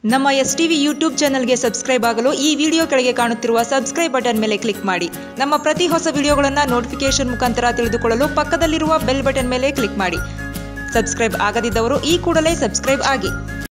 ನಮ್ಮ S TV YouTube ಚಾನಲ್ಗೆ subscribe ಆಗಲು ಈ ವಿಡಿಯೋ ಕೆಳಗೆ ಕಾಣುತ್ತಿರುವ ಸಬ್ಸ್ಕ್ರೈಬ್ ಬಟನ್ ಮೇಲೆ ಕ್ಲಿಕ್ ಮಾಡಿ ನಮ್ಮ ಪ್ರತಿ ಹೊಸ ವಿಡಿಯೋಗಳನ್ನು ನೋಟಿಫಿಕೇಶನ್ ಮುಖಾಂತರ ತಿಳಿದುಕೊಳ್ಳಲು ಪಕ್ಕದಲ್ಲಿರುವ ಬೆಲ್ ಬಟನ್ ಮೇಲೆ ಕ್ಲಿಕ್ ಮಾಡಿ ಸಬ್ಸ್ಕ್ರೈಬ್ ಆಗದಿದ್ದವರು ಈ ಕೂಡಲೇ ಸಬ್ಸ್ಕ್ರೈಬ್ ಆಗಿ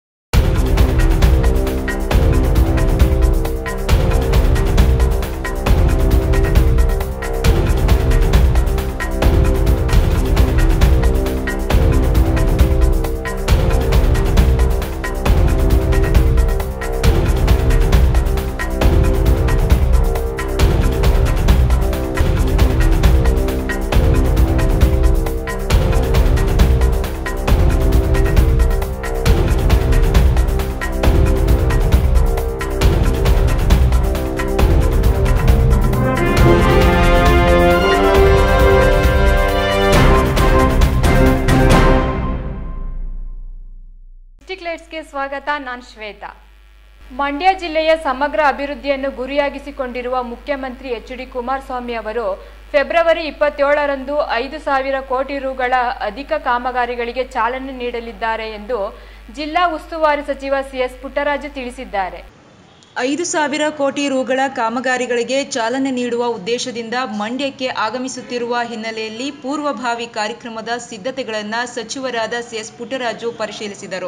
ಡಿಸ್ಟಿಕ್ ಲೈಟ್ಸ್ಗೆ ಸ್ವಾಗತ ನಾನು ಶ್ವೇತಾ ಮಂಡ್ಯ ಜಿಲ್ಲೆಯ ಸಮಗ್ರ ಅಭಿವೃದ್ಧಿಯನ್ನು ಗುರಿಯಾಗಿಸಿಕೊಂಡಿರುವ ಮುಖ್ಯಮಂತ್ರಿ ಎಚ್ ಡಿ ಕುಮಾರಸ್ವಾಮಿ ಅವರು ಫೆಬ್ರವರಿ ಇಪ್ಪತ್ತೇಳರಂದು ಐದು ಸಾವಿರ ಕೋಟಿ ರುಗಳ ಅಧಿಕ ಕಾಮಗಾರಿಗಳಿಗೆ ಚಾಲನೆ ನೀಡಲಿದ್ದಾರೆ ಎಂದು ಜಿಲ್ಲಾ ಉಸ್ತುವಾರಿ ಸಚಿವ ಸಿಎಸ್ ಪುಟ್ಟರಾಜು ತಿಳಿಸಿದ್ದಾರೆ ಐದು ಸಾವಿರ ಕೋಟಿ ರುಗಳ ಕಾಮಗಾರಿಗಳಿಗೆ ಚಾಲನೆ ನೀಡುವ ಉದ್ದೇಶದಿಂದ ಮಂಡ್ಯಕ್ಕೆ ಆಗಮಿಸುತ್ತಿರುವ ಹಿನ್ನೆಲೆಯಲ್ಲಿ ಪೂರ್ವಭಾವಿ ಕಾರ್ಯಕ್ರಮದ ಸಿದ್ಧತೆಗಳನ್ನು ಸಚಿವರಾದ ಸಿಎಸ್ ಪುಟ್ಟರಾಜು ಪರಿಶೀಲಿಸಿದರು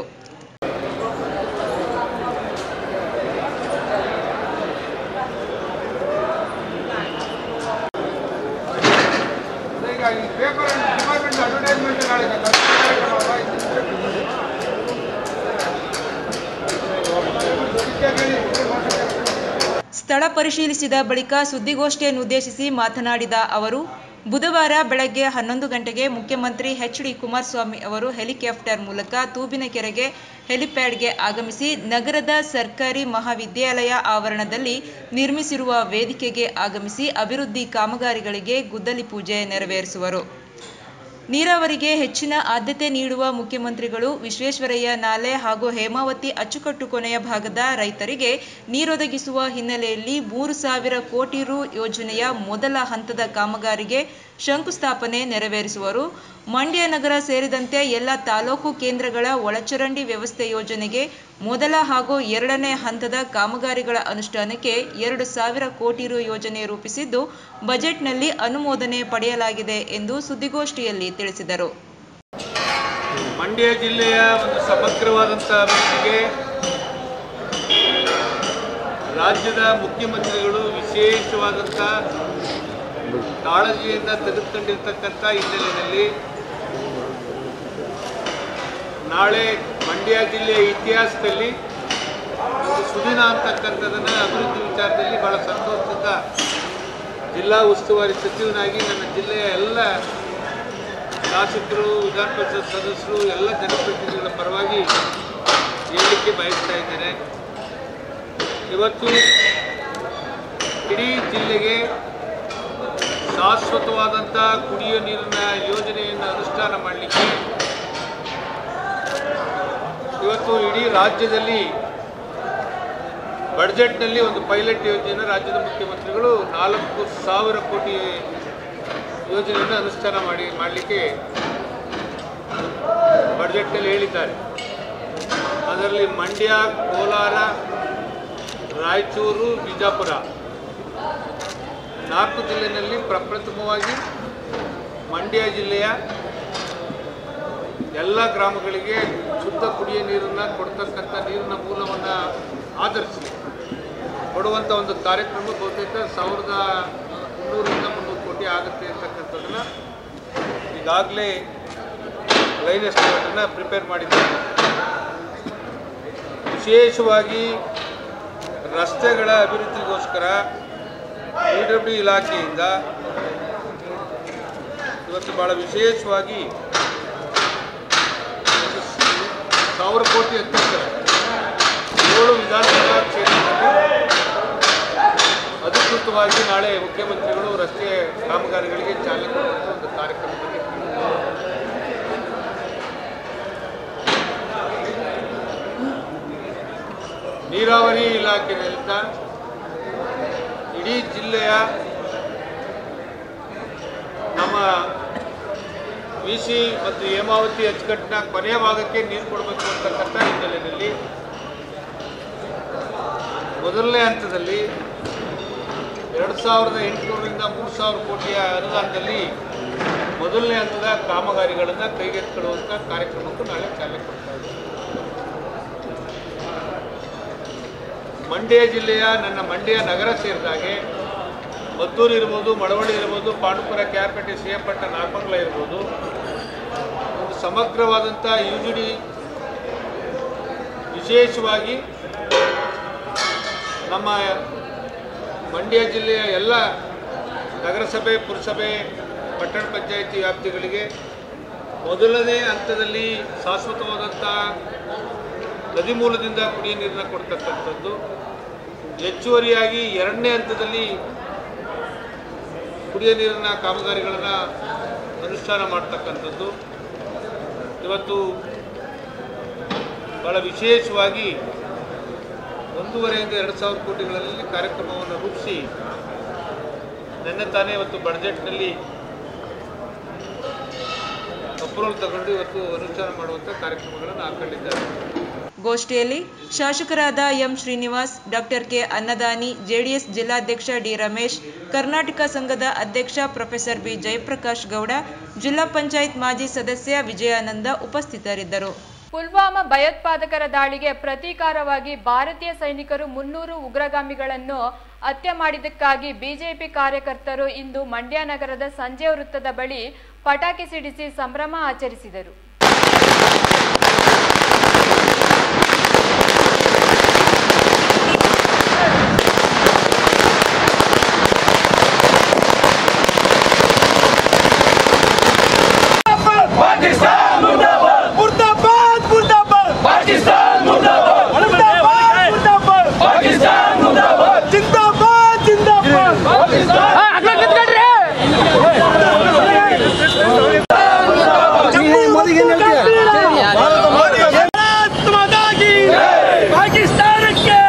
ಈಗ ಈ ಪೇಪರ್ ಡಿಪಾರ್ಟ್ಮೆಂಟ್ ಅಡ್ವರ್ಟೈಸ್ಮೆಂಟ್ ನಾಳೆ ಸ್ಥಳ ಪರಿಶೀಲಿಸಿದ ಬಳಿಕ ಸುದ್ದಿಗೋಷ್ಠಿಯನ್ನುದ್ದೇಶಿಸಿ ಮಾತನಾಡಿದ ಅವರು ಬುಧವಾರ ಬೆಳಗ್ಗೆ ಹನ್ನೊಂದು ಗಂಟೆಗೆ ಮುಖ್ಯಮಂತ್ರಿ ಎಚ್ ಡಿ ಕುಮಾರಸ್ವಾಮಿ ಅವರು ಹೆಲಿಕಾಪ್ಟರ್ ಮೂಲಕ ತೂಬಿನಕೆರೆಗೆ ಹೆಲಿಪ್ಯಾಡ್ಗೆ ಆಗಮಿಸಿ ನಗರದ ಸರ್ಕಾರಿ ಮಹಾವಿದ್ಯಾಲಯ ಆವರಣದಲ್ಲಿ ನಿರ್ಮಿಸಿರುವ ವೇದಿಕೆಗೆ ಆಗಮಿಸಿ ಅಭಿವೃದ್ಧಿ ಕಾಮಗಾರಿಗಳಿಗೆ ಗುದ್ದಲಿ ಪೂಜೆ ನೆರವೇರಿಸುವರು ನೀರಾವರಿಗೆ ಹೆಚ್ಚಿನ ಆದ್ಯತೆ ನೀಡುವ ಮುಖ್ಯಮಂತ್ರಿಗಳು ವಿಶ್ವೇಶ್ವರಯ್ಯ ನಾಲೆ ಹಾಗೂ ಹೇಮಾವತಿ ಅಚ್ಚುಕಟ್ಟು ಕೊನೆಯ ಭಾಗದ ರೈತರಿಗೆ ನೀರೊದಗಿಸುವ ಹಿನ್ನೆಲೆಯಲ್ಲಿ ಮೂರು ಸಾವಿರ ಕೋಟಿ ರು ಯೋಜನೆಯ ಮೊದಲ ಹಂತದ ಕಾಮಗಾರಿಗೆ ಶಂಕುಸ್ಥಾಪನೆ ನೆರವೇರಿಸುವರು ಮಂಡ್ಯ ನಗರ ಸೇರಿದಂತೆ ಎಲ್ಲ ತಾಲೂಕು ಕೇಂದ್ರಗಳ ಒಳಚರಂಡಿ ವ್ಯವಸ್ಥೆ ಯೋಜನೆಗೆ ಮೊದಲ ಹಾಗೂ ಎರಡನೇ ಹಂತದ ಕಾಮಗಾರಿಗಳ ಅನುಷ್ಠಾನಕ್ಕೆ ಎರಡು ಸಾವಿರ ಕೋಟಿ ರು ಯೋಜನೆ ರೂಪಿಸಿದ್ದು ಬಜೆಟ್ನಲ್ಲಿ ಅನುಮೋದನೆ ಪಡೆಯಲಾಗಿದೆ ಎಂದು ಸುದ್ದಿಗೋಷ್ಠಿಯಲ್ಲಿ ತಿಳಿಸಿದರು ಮಂಡ್ಯ ಜಿಲ್ಲೆಯ ಒಂದು ಸಮಗ್ರವಾದಂಥ ಅಭಿವೃದ್ಧಿಗೆ ರಾಜ್ಯದ ಮುಖ್ಯಮಂತ್ರಿಗಳು ವಿಶೇಷವಾದಂಥ ಕಾಳಜಿಯಿಂದ ತೆಗೆದುಕೊಂಡಿರ್ತಕ್ಕಂಥ ಹಿನ್ನೆಲೆಯಲ್ಲಿ ನಾಳೆ ಮಂಡ್ಯ ಜಿಲ್ಲೆಯ ಇತಿಹಾಸದಲ್ಲಿ ಒಂದು ಸುದಿನ ಅಂತಕ್ಕಂಥದ್ದನ್ನು ಅಭಿವೃದ್ಧಿ ವಿಚಾರದಲ್ಲಿ ಬಹಳ ಸಂತೋಷದಿಂದ ಜಿಲ್ಲಾ ಉಸ್ತುವಾರಿ ಸಚಿವನಾಗಿ ನನ್ನ ಜಿಲ್ಲೆಯ ಎಲ್ಲ ಶಾಸಕರು ವಿಧಾನ ಪರಿಷತ್ ಸದಸ್ಯರು ಎಲ್ಲ ಜನಪ್ರತಿನಿಧಿಗಳ ಪರವಾಗಿ ಹೇಳಲಿಕ್ಕೆ ಬಯಸ್ತಾ ಇದ್ದೇನೆ ಇವತ್ತು ಇಡೀ ಜಿಲ್ಲೆಗೆ ಶಾಶ್ವತವಾದಂಥ ಕುಡಿಯುವ ನೀರಿನ ಯೋಜನೆಯನ್ನು ಅನುಷ್ಠಾನ ಮಾಡಲಿಕ್ಕೆ ಇವತ್ತು ಇಡೀ ರಾಜ್ಯದಲ್ಲಿ ಬಡ್ಜೆಟ್ನಲ್ಲಿ ಒಂದು ಪೈಲಟ್ ಯೋಜನೆಯನ್ನು ರಾಜ್ಯದ ಮುಖ್ಯಮಂತ್ರಿಗಳು ನಾಲ್ಕು ಸಾವಿರ ಕೋಟಿ ಯೋಜನೆಯನ್ನು ಅನುಷ್ಠಾನ ಮಾಡಿ ಮಾಡಲಿಕ್ಕೆ ಬಡ್ಜೆಟ್ನಲ್ಲಿ ಹೇಳಿದ್ದಾರೆ ಅದರಲ್ಲಿ ಮಂಡ್ಯ ಕೋಲಾರ ರಾಯಚೂರು ಬಿಜಾಪುರ ನಾಲ್ಕು ಜಿಲ್ಲೆಯಲ್ಲಿ ಪ್ರಪ್ರಥಮವಾಗಿ ಮಂಡ್ಯ ಜಿಲ್ಲೆಯ ಎಲ್ಲ ಗ್ರಾಮಗಳಿಗೆ ಶುದ್ಧ ಕುಡಿಯ ನೀರನ್ನು ಕೊಡ್ತಕ್ಕಂಥ ನೀರಿನ ಮೂಲವನ್ನು ಆಧರಿಸಿ ಕೊಡುವಂಥ ಒಂದು ಕಾರ್ಯಕ್ರಮ ಬಹುತೇಕ ಸಾವಿರದ ಮುನ್ನೂರಿಂದ ಮುನ್ನೂರು ಕೋಟಿ ಆಗುತ್ತೆ ಅಂತಕ್ಕಂಥದ್ದನ್ನು ಈಗಾಗಲೇ ಲೈನ್ ಎಸ್ಟಿಮೇಟನ್ನು ಪ್ರಿಪೇರ್ ಮಾಡಿದ್ದಾರೆ ವಿಶೇಷವಾಗಿ ರಸ್ತೆಗಳ ಅಭಿವೃದ್ಧಿಗೋಸ್ಕರ ಪಿ ಡಬ್ಲ್ಯೂ ಇಲಾಖೆಯಿಂದ ಇವತ್ತು ಭಾಳ ವಿಶೇಷವಾಗಿ ಒಂದು ಸಾವಿರ ಕೋಟಿ ಹತ್ತಿರ ಏಳು ವಿಧಾನಸಭಾ ಕ್ಷೇತ್ರದಲ್ಲಿ ಅಧಿಕೃತವಾಗಿ ನಾಳೆ ಮುಖ್ಯಮಂತ್ರಿಗಳು ರಸ್ತೆ ಕಾಮಗಾರಿಗಳಿಗೆ ಚಾಲನೆ ಕೊಡುವಂಥ ಒಂದು ಕಾರ್ಯಕ್ರಮದಲ್ಲಿ ನೀರಾವರಿ ಇಲಾಖೆಯಿಂದ ಇಡೀ ಜಿಲ್ಲೆಯ ನಮ್ಮ ವಿ ಸಿ ಮತ್ತು ಹೇಮಾವತಿ ಅಚ್ಚುಕಟ್ಟಿನ ಕೊನೆಯ ಭಾಗಕ್ಕೆ ನೀರು ಕೊಡಬೇಕು ಅಂತಕ್ಕಂಥ ಹಿನ್ನೆಲೆಯಲ್ಲಿ ಮೊದಲನೇ ಹಂತದಲ್ಲಿ ಎರಡು ಸಾವಿರದ ಎಂಟುನೂರರಿಂದ ಮೂರು ಸಾವಿರ ಕೋಟಿಯ ಅನುದಾನದಲ್ಲಿ ಮೊದಲನೇ ಹಂತದ ಕಾಮಗಾರಿಗಳನ್ನು ಕೈಗೆತ್ತಿಕೊಳ್ಳುವಂಥ ಕಾರ್ಯಕ್ರಮಕ್ಕೂ ನಾಳೆ ಚಾಲನೆ ಕೊಡ್ತಾ ಇದ್ದೀವಿ ಮಂಡ್ಯ ಜಿಲ್ಲೆಯ ನನ್ನ ಮಂಡ್ಯ ನಗರ ಸೇರಿದಾಗೆ ಮದ್ದೂರು ಇರ್ಬೋದು ಮಳವಳ್ಳಿ ಇರ್ಬೋದು ಪಾಂಡುಪುರ ಕ್ಯಾರ್ಪೇಟೆ ಶ್ರೀಯಪಟ್ಟ ನಾಗಮಂಗಲ ಇರ್ಬೋದು ಒಂದು ಸಮಗ್ರವಾದಂಥ ಯು ಜಿ ಡಿ ವಿಶೇಷವಾಗಿ ನಮ್ಮ ಮಂಡ್ಯ ಜಿಲ್ಲೆಯ ಎಲ್ಲ ನಗರಸಭೆ ಪುರಸಭೆ ಪಟ್ಟಣ ಪಂಚಾಯಿತಿ ವ್ಯಾಪ್ತಿಗಳಿಗೆ ಮೊದಲನೇ ಹಂತದಲ್ಲಿ ಶಾಶ್ವತವಾದಂಥ ನದಿ ಮೂಲದಿಂದ ಕುಡಿಯ ನೀರನ್ನ ಕೊಡ್ತಕ್ಕಂಥದ್ದು ಹೆಚ್ಚುವರಿಯಾಗಿ ಎರಡನೇ ಹಂತದಲ್ಲಿ ಕುಡಿಯ ನೀರಿನ ಕಾಮಗಾರಿಗಳನ್ನು ಅನುಷ್ಠಾನ ಮಾಡ್ತಕ್ಕಂಥದ್ದು ಇವತ್ತು ಭಾಳ ವಿಶೇಷವಾಗಿ ಒಂದೂವರೆಯಿಂದ ಎರಡು ಸಾವಿರ ಕೋಟಿಗಳಲ್ಲಿ ಕಾರ್ಯಕ್ರಮವನ್ನು ರೂಪಿಸಿ ನಿನ್ನೆ ತಾನೇ ಇವತ್ತು ಬಡ್ಜೆಟ್ನಲ್ಲಿ ಅಪ್ರೂವಲ್ ತಗೊಂಡು ಇವತ್ತು ಅನುಷ್ಠಾನ ಮಾಡುವಂಥ ಕಾರ್ಯಕ್ರಮಗಳನ್ನು ಹಾಕೊಂಡಿದ್ದಾರೆ ಗೋಷ್ಠಿಯಲ್ಲಿ ಶಾಸಕರಾದ M Srinivas doctor K Annadani JDS ಜಿಲ್ಲಾಧ್ಯಕ್ಷ ಡಿ ರಮೇಶ್ ಕರ್ನಾಟಕ ಸಂಘದ ಅಧ್ಯಕ್ಷ ಪ್ರೊಫೆಸರ್ ಬಿ ಜಯಪ್ರಕಾಶ್ ಗೌಡ ಜಿಲ್ಲಾ ಪಂಚಾಯತ್ ಮಾಜಿ ಸದಸ್ಯ ವಿಜಯಾನಂದ ಉಪಸ್ಥಿತರಿದ್ದರು ಪುಲ್ವಾಮಾ ಭಯೋತ್ಪಾದಕರ ದಾಳಿಗೆ ಪ್ರತೀಕಾರವಾಗಿ ಭಾರತೀಯ ಸೈನಿಕರು ಮುನ್ನೂರು ಉಗ್ರಗಾಮಿಗಳನ್ನು ಹತ್ಯೆ ಮಾಡಿದ್ದಕ್ಕಾಗಿ ಬಿಜೆಪಿ ಕಾರ್ಯಕರ್ತರು ಇಂದು ಮಂಡ್ಯ ನಗರದ ಸಂಜೆ ವೃತ್ತದ ಬಳಿ ಪಟಾಕಿ ಸಿಡಿಸಿ ಸಂಭ್ರಮ ಆಚರಿಸಿದರು पाकिस्तान मुर्दाबाद मुर्दाबाद मुर्दाबाद पाकिस्तान मुर्दाबाद मुर्दाबाद मुर्दाबाद पाकिस्तान मुर्दाबाद जिंदाबाद जिंदाबाद पाकिस्तान अगला कितना रे जम्मू मोदी के भारत माता की पाकिस्तान के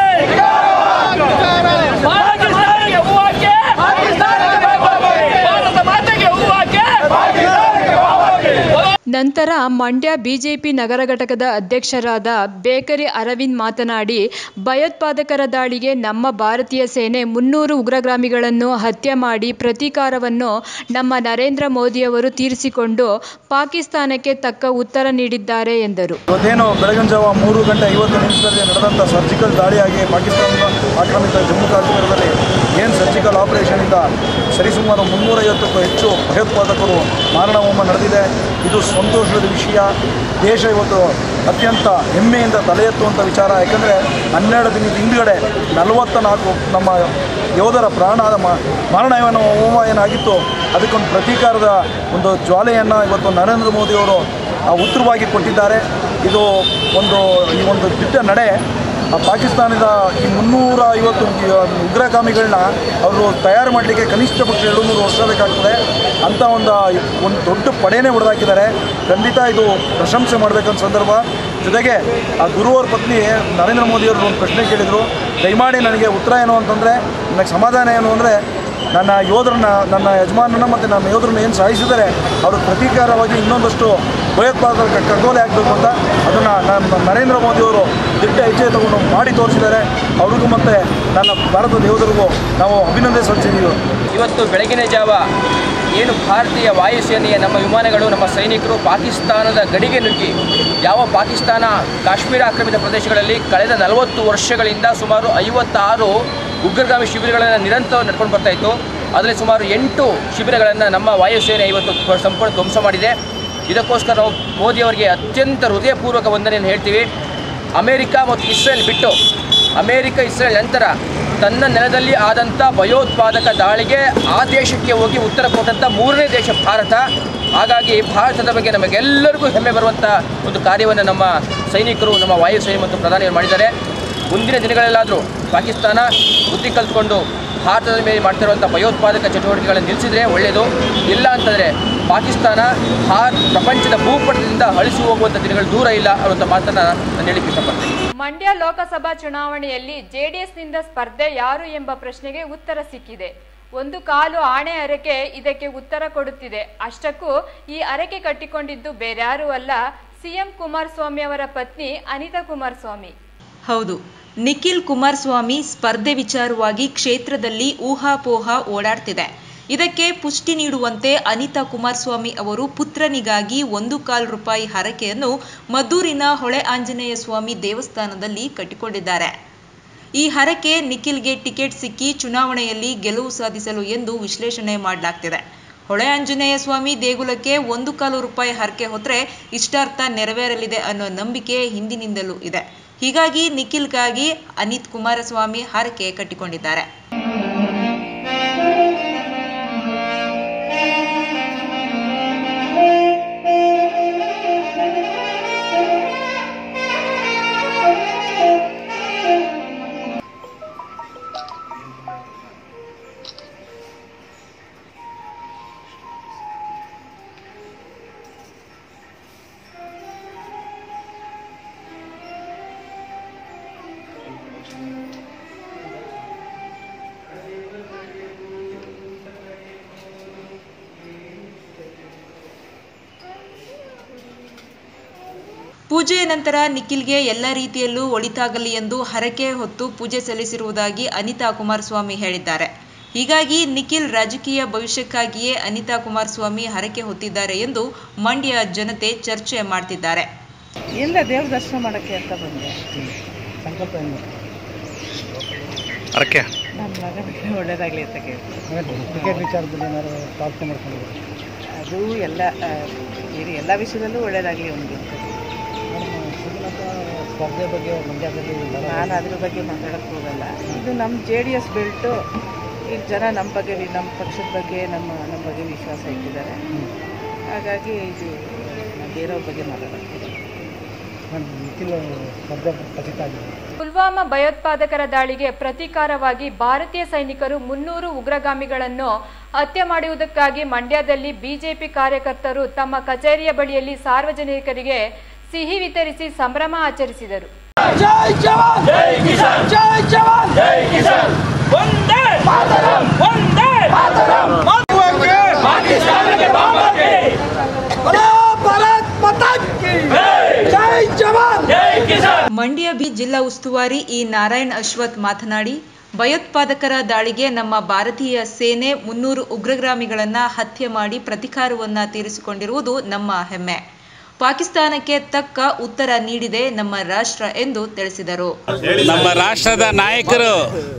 पाकिस्तान के हुआ के पाकिस्तान के भारत माता के हुआ के पाकिस्तान के बाबा के ನಂತರ ಮಂಡ್ಯ ಬಿಜೆಪಿ ನಗರ ಘಟಕದ ಅಧ್ಯಕ್ಷರಾದ ಬೇಕರಿ ಅರವಿಂದ್ ಮಾತನಾಡಿ ಭಯೋತ್ಪಾದಕರ ದಾಳಿಗೆ ನಮ್ಮ ಭಾರತೀಯ ಸೇನೆ ಮುನ್ನೂರು ಉಗ್ರಗಾಮಿಗಳನ್ನು ಹತ್ಯೆ ಮಾಡಿ ಪ್ರತೀಕಾರವನ್ನು ನಮ್ಮ ನರೇಂದ್ರ ಮೋದಿಯವರು ತೀರಿಸಿಕೊಂಡು ಪಾಕಿಸ್ತಾನಕ್ಕೆ ತಕ್ಕ ಉತ್ತರ ನೀಡಿದ್ದಾರೆ ಎಂದರು ಇವತ್ತೇನು ಬೆಳಗಿನ ಜಾವ ಮೂರು ಗಂಟೆ ಐವತ್ತು ನಿಮಿಷದಲ್ಲಿ ನಡೆದಂಥ ಸರ್ಜಿಕಲ್ ದಾಳಿಯಾಗಿ ಪಾಕಿಸ್ತಾನದ ಆಕ್ರಮಿತ ಜಮ್ಮು ಕಾಶ್ಮೀರದಲ್ಲಿ ಏನು ಸರ್ಜಿಕಲ್ ಆಪರೇಷನಿಂದ ಸರಿಸುಮಾರು ಮುನ್ನೂರೈವತ್ತಕ್ಕೂ ಹೆಚ್ಚು ಭಯೋತ್ಪಾದಕರು ಮಾರಣಹೋಮ ನಡೆದಿದೆ ಇದು ಸಂತೋಷದ ವಿಷಯ ದೇಶ ಇವತ್ತು ಅತ್ಯಂತ ಹೆಮ್ಮೆಯಿಂದ ತಲೆ ಎತ್ತುವಂಥ ವಿಚಾರ ಯಾಕಂದರೆ ಹನ್ನೆರಡು ದಿನದ ಹಿಂದುಗಡೆ ನಲವತ್ತ ನಾಲ್ಕು ನಮ್ಮ ಯೋಧರ ಪ್ರಾಣದ ಮ- ಮಾರಣವನ್ನು ಹೋಮ ಏನಾಗಿತ್ತು ಅದಕ್ಕೊಂದು ಪ್ರತೀಕಾರದ ಒಂದು ಜ್ವಾಲೆಯನ್ನು ಇವತ್ತು ನರೇಂದ್ರ ಮೋದಿಯವರು ಆ ಉತ್ತರವಾಗಿ ಕೊಟ್ಟಿದ್ದಾರೆ ಇದು ಒಂದು ಈ ಒಂದು ದಿಟ್ಟ ನಡೆ ಆ ಪಾಕಿಸ್ತಾನದ ಈ ಮುನ್ನೂರ ಐವತ್ತು ಉಗ್ರಗಾಮಿಗಳನ್ನ ಅವರು ತಯಾರು ಮಾಡಲಿಕ್ಕೆ ಕನಿಷ್ಠ ಪಕ್ಷ ಎರಡು ಮೂರು ವರ್ಷ ಬೇಕಾಗ್ತದೆ ಅಂಥ ಒಂದು ಒಂದು ದೊಡ್ಡ ಪಡೆನೇ ಹೊಡೆದಾಕಿದ್ದಾರೆ ಖಂಡಿತ ಇದು ಪ್ರಶಂಸೆ ಮಾಡಬೇಕಂತ ಸಂದರ್ಭ ಜೊತೆಗೆ ಆ ಗುರುವರ ಪತ್ನಿ ನರೇಂದ್ರ ಮೋದಿಯವರು ಒಂದು ಪ್ರಶ್ನೆ ಕೇಳಿದರು ದಯಮಾಡಿ ನನಗೆ ಉತ್ತರ ಏನು ಅಂತಂದರೆ ನನಗೆ ಸಮಾಧಾನ ಏನು ಅಂದರೆ ನನ್ನ ಯೋಧರನ್ನ ನನ್ನ ಯಜಮಾನನ ಮತ್ತು ನನ್ನ ಯೋಧರನ್ನ ಏನು ಸಾಯಿಸಿದ್ದಾರೆ ಅವರು ಪ್ರತೀಕಾರವಾಗಿ ಇನ್ನೊಂದಷ್ಟು ಭಯೋತ್ಪಾದಕ ಕಗ್ಗೋಲೆ ಆಗಬೇಕು ಅಂತ ಅದನ್ನು ನಮ್ಮ ನರೇಂದ್ರ ಮೋದಿಯವರು ದಿಟ್ಟ ಹೆಜ್ಜೆ ತಗೊಂಡು ಮಾಡಿ ತೋರಿಸಿದ್ದಾರೆ ಅವ್ರಿಗೂ ಮತ್ತು ನನ್ನ ಭಾರತದ ಯೋಧರಿಗೂ ನಾವು ಅಭಿನಂದನೆ ಸಲ್ಲಿಸಿದ್ದೀವಿ ಇವತ್ತು ಬೆಳಗಿನ ಜಾವ ಏನು ಭಾರತೀಯ ವಾಯುಸೇನೆಯ ನಮ್ಮ ವಿಮಾನಗಳು ನಮ್ಮ ಸೈನಿಕರು ಪಾಕಿಸ್ತಾನದ ಗಡಿಗೆ ನುಗ್ಗಿ ಯಾವ ಪಾಕಿಸ್ತಾನ ಕಾಶ್ಮೀರ ಆಕ್ರಮಿತ ಪ್ರದೇಶಗಳಲ್ಲಿ ಕಳೆದ ನಲವತ್ತು ವರ್ಷಗಳಿಂದ ಸುಮಾರು ಐವತ್ತಾರು ಉಗ್ರಗಾಮಿ ಶಿಬಿರಗಳನ್ನು ನಿರಂತರ ನಡ್ಕೊಂಡು ಬರ್ತಾ ಇತ್ತು ಅದರಲ್ಲಿ ಸುಮಾರು ಎಂಟು ಶಿಬಿರಗಳನ್ನು ನಮ್ಮ ವಾಯುಸೇನೆ ಇವತ್ತು ಧ್ವ- ಸಂಪೂರ್ಣ ಧ್ವಂಸ ಮಾಡಿದೆ ಇದಕ್ಕೋಸ್ಕರ ನಾವು ಮೋದಿಯವರಿಗೆ ಅತ್ಯಂತ ಹೃದಯಪೂರ್ವಕ ವಂದನೆಯನ್ನು ಹೇಳ್ತೀವಿ ಅಮೇರಿಕ ಮತ್ತು ಇಸ್ರೇಲ್ ಬಿಟ್ಟು ಅಮೇರಿಕ ಇಸ್ರೇಲ್ ನಂತರ ತನ್ನ ನೆಲದಲ್ಲಿ ಆದಂಥ ಭಯೋತ್ಪಾದಕ ದಾಳಿಗೆ ಆ ದೇಶಕ್ಕೆ ಹೋಗಿ ಉತ್ತರ ಕೊಟ್ಟಂಥ ಮೂರನೇ ದೇಶ ಭಾರತ ಹಾಗಾಗಿ ಭಾರತದ ಬಗ್ಗೆ ನಮಗೆಲ್ಲರಿಗೂ ಹೆಮ್ಮೆ ಬರುವಂಥ ಒಂದು ಕಾರ್ಯವನ್ನು ನಮ್ಮ ಸೈನಿಕರು ನಮ್ಮ ವಾಯುಸೇನೆ ಮತ್ತು ಪ್ರಧಾನಿಗಳು ಮಾಡಿದ್ದಾರೆ ಮುಂದಿನ ದಿನಗಳಲ್ಲಾದರೂ ಪಾಕಿಸ್ತಾನ ಬುದ್ಧಿ ಕಲ್ತ್ಕೊಂಡು ಭಾರತದ ಮೇಲೆ ಮಾಡ್ತಿರುವಂಥ ಭಯೋತ್ಪಾದಕ ಚಟುವಟಿಕೆಗಳನ್ನು ನಿಲ್ಲಿಸಿದ್ರೆ ಒಳ್ಳೆಯದು ಇಲ್ಲ ಅಂತಂದರೆ ಪಾಕಿಸ್ತಾನ ಭಾರತ ಪ್ರಪಂಚದ ಭೂಪಟದಿಂದ ಅಳಿಸಿ ಹೋಗುವಂಥ ದಿನಗಳು ದೂರ ಇಲ್ಲ ಅನ್ನುವಂಥ ಮಾತನ್ನು ನಾನು ಹೇಳಿಕ್ಕೆ ಇಷ್ಟಪಡ್ತೀನಿ ಮಂಡ್ಯ ಲೋಕಸಭಾ ಚುನಾವಣೆಯಲ್ಲಿ ಜೆಡಿಎಸ್ನಿಂದ ಸ್ಪರ್ಧೆ ಯಾರು ಎಂಬ ಪ್ರಶ್ನೆಗೆ ಉತ್ತರ ಸಿಕ್ಕಿದೆ ಒಂದು ಕಾಲು ಆಣೆ ಅರಕೆ ಇದಕ್ಕೆ ಉತ್ತರ ಕೊಡುತ್ತಿದೆ ಅಷ್ಟಕ್ಕೂ ಈ ಅರಕೆ ಕಟ್ಟಿಕೊಂಡಿದ್ದು ಬೇರ್ಯಾರೂ ಅಲ್ಲ ಸಿಎಂ ಕುಮಾರಸ್ವಾಮಿ ಅವರ ಪತ್ನಿ ಅನಿತಾ ಕುಮಾರಸ್ವಾಮಿ ಹೌದು ನಿಖಿಲ್ ಕುಮಾರಸ್ವಾಮಿ ಸ್ಪರ್ಧೆ ವಿಚಾರವಾಗಿ ಕ್ಷೇತ್ರದಲ್ಲಿ ಊಹಾಪೋಹ ಓಡಾಡ್ತಿದೆ ಇದಕ್ಕೆ ಪುಷ್ಟಿ ನೀಡುವಂತೆ ಅನಿತಾ ಕುಮಾರಸ್ವಾಮಿ ಅವರು ಪುತ್ರನಿಗಾಗಿ ಒಂದು ಕಾಲು ರೂಪಾಯಿ ಹರಕೆಯನ್ನು ಮದ್ದೂರಿನ ಹೊಳೆ ಆಂಜನೇಯ ಸ್ವಾಮಿ ದೇವಸ್ಥಾನದಲ್ಲಿ ಕಟ್ಟಿಕೊಂಡಿದ್ದಾರೆ ಈ ಹರಕೆ ನಿಖಿಲ್ಗೆ ಟಿಕೆಟ್ ಸಿಕ್ಕಿ ಚುನಾವಣೆಯಲ್ಲಿ ಗೆಲುವು ಸಾಧಿಸಲು ಎಂದು ವಿಶ್ಲೇಷಣೆ ಮಾಡಲಾಗ್ತಿದೆ ಹೊಳೆ ಆಂಜನೇಯ ಸ್ವಾಮಿ ದೇಗುಲಕ್ಕೆ ಒಂದು ಕಾಲು ರೂಪಾಯಿ ಹರಕೆ ಹೊತ್ತರೆ ಇಷ್ಟಾರ್ಥ ನೆರವೇರಲಿದೆ ಅನ್ನೋ ನಂಬಿಕೆ ಹಿಂದಿನಿಂದಲೂ ಇದೆ ಹೀಗಾಗಿ ನಿಖಿಲ್ಗಾಗಿ ಅನಿತ್ ಕುಮಾರಸ್ವಾಮಿ ಹರಕೆ ಕಟ್ಟಿಕೊಂಡಿದ್ದಾರೆ ಪೂಜೆಯ ನಂತರ ನಿಖಿಲ್ಗೆ ಎಲ್ಲ ರೀತಿಯಲ್ಲೂ ಒಳಿತಾಗಲಿ ಎಂದು ಹರಕೆ ಹೊತ್ತು ಪೂಜೆ ಸಲ್ಲಿಸಿರುವುದಾಗಿ ಅನಿತಾ ಕುಮಾರಸ್ವಾಮಿ ಹೇಳಿದ್ದಾರೆ ಹೀಗಾಗಿ ನಿಖಿಲ್ ರಾಜಕೀಯ ಭವಿಷ್ಯಕ್ಕಾಗಿಯೇ ಅನಿತಾ ಕುಮಾರಸ್ವಾಮಿ ಹರಕೆ ಹೊತ್ತಿದ್ದಾರೆ ಎಂದು ಮಂಡ್ಯ ಜನತೆ ಚರ್ಚೆ ಮಾಡ್ತಿದ್ದಾರೆ ಇಲ್ಲ ದೇವ್ರ ದರ್ಶನ ಮಾಡೋಕ್ಕೆ ಅಂತ ಬಂದೆ ಸಂಕಲ್ಪ ಏನು ಅರಕೆ ನನ್ನ ಮಗನಿಗೆ ಒಳ್ಳೇದಾಗಲಿ ಅಂತ ಕೇಳಿ ಟಿಕೆಟ್ ವಿಚಾರದಲ್ಲಿ ಏನಾದ್ರು ಪ್ರಾರ್ಥನೆ ಮಾಡ್ಕೊಂಡಿದ್ದೀರಾ ಅದು ಎಲ್ಲ ಆ, ಬೇರೆ ಎಲ್ಲ ವಿಷಯದಲ್ಲೂ ಒಳ್ಳೇದಾಗಲಿ ಅವನಿಗೆ ಸುಮಲತಾ ಸ್ಪರ್ಧೆ ಬಗ್ಗೆ ಮಂಡ್ಯದಲ್ಲಿ ನಾನು ಅದ್ರ ಬಗ್ಗೆ ಮಾತಾಡೋಕ್ಕೆ ಹೋಗಲ್ಲ ಇದು ನಮ್ಮ ಜೆ ಡಿ ಎಸ್ ಬೆಲ್ಟು ಈಗ ಜನ ನಮ್ಮ ಬಗ್ಗೆ ವಿ- ನಮ್ಮ ಪಕ್ಷದ ಬಗ್ಗೆ ನಮ್ಮ ನಮ್ಮ ಬಗ್ಗೆ ವಿಶ್ವಾಸ ಇಟ್ಟಿದ್ದಾರೆ ಹಾಗಾಗಿ ಇದು ನಾನು ಬೇರೆಯವ್ರ ಬಗ್ಗೆ ಮಾತಾಡೋಕ್ಕೆ ನಿಖಿಲ್ ಸ್ಪರ್ಧೆ ಖಚಿತ ಆಗಿದೆ ಪುಲ್ವಾಮಾ ಭಯೋತ್ಪಾದಕರ ದಾಳಿಗೆ ಪ್ರತೀಕಾರವಾಗಿ ಭಾರತೀಯ ಸೈನಿಕರು ಮುನ್ನೂರು ಉಗ್ರಗಾಮಿಗಳನ್ನು ಹತ್ಯೆ ಮಾಡುವುದಕ್ಕಾಗಿ ಮಂಡ್ಯದಲ್ಲಿ ಬಿಜೆಪಿ ಕಾರ್ಯಕರ್ತರು ತಮ್ಮ ಕಚೇರಿಯ ಬಳಿಯಲ್ಲಿ ಸಾರ್ವಜನಿಕರಿಗೆ ಸಿಹಿ ವಿತರಿಸಿ ಸಂಭ್ರಮ ಆಚರಿಸಿದರು ಜೈ ಜವಾನ್ ಜೈ ಕಿಸಾನ್ ಜೈ ಜವಾನ್ ಜೈ ಕಿಸಾನ್ ಒಂದೇ ಮಾತರಂ ಒಂದೇ ಮಾತರಂ ಪಾಕಿಸ್ತಾನಕ್ಕೆ ಬಾಂಬ್ ಹಾಕಿ ಭಾರತ್ ಮಾತಾ ಕಿ ಜೈ ಜವಾನ್ ಜೈ ಕಿಸಾನ್ ಮಂಡ್ಯ ಬಿ ಜಿಲ್ಲಾ ಉಸ್ತುವಾರಿ ಇ ನಾರಾಯಣ್ ಅಶ್ವಥ್ ಮಾತನಾಡಿ ಭಯೋತ್ಪಾದಕರ ದಾಳಿಗೆ ನಮ್ಮ ಭಾರತೀಯ ಸೇನೆ ಮುನ್ನೂರು ಉಗ್ರಗಾಮಿಗಳನ್ನ ಹತ್ಯೆ ಮಾಡಿ ಪ್ರತಿಕಾರವನ್ನ ತೀರಿಸಿಕೊಂಡಿರುವುದು ನಮ್ಮ ಹೆಮ್ಮೆ ಪಾಕಿಸ್ತಾನಕ್ಕೆ ತಕ್ಕ ಉತ್ತರ ನೀಡಿದೆ ನಮ್ಮ ರಾಷ್ಟ್ರ ಎಂದು ತಿಳಿಸಿದರು ನಮ್ಮ ರಾಷ್ಟ್ರದ ನಾಯಕರು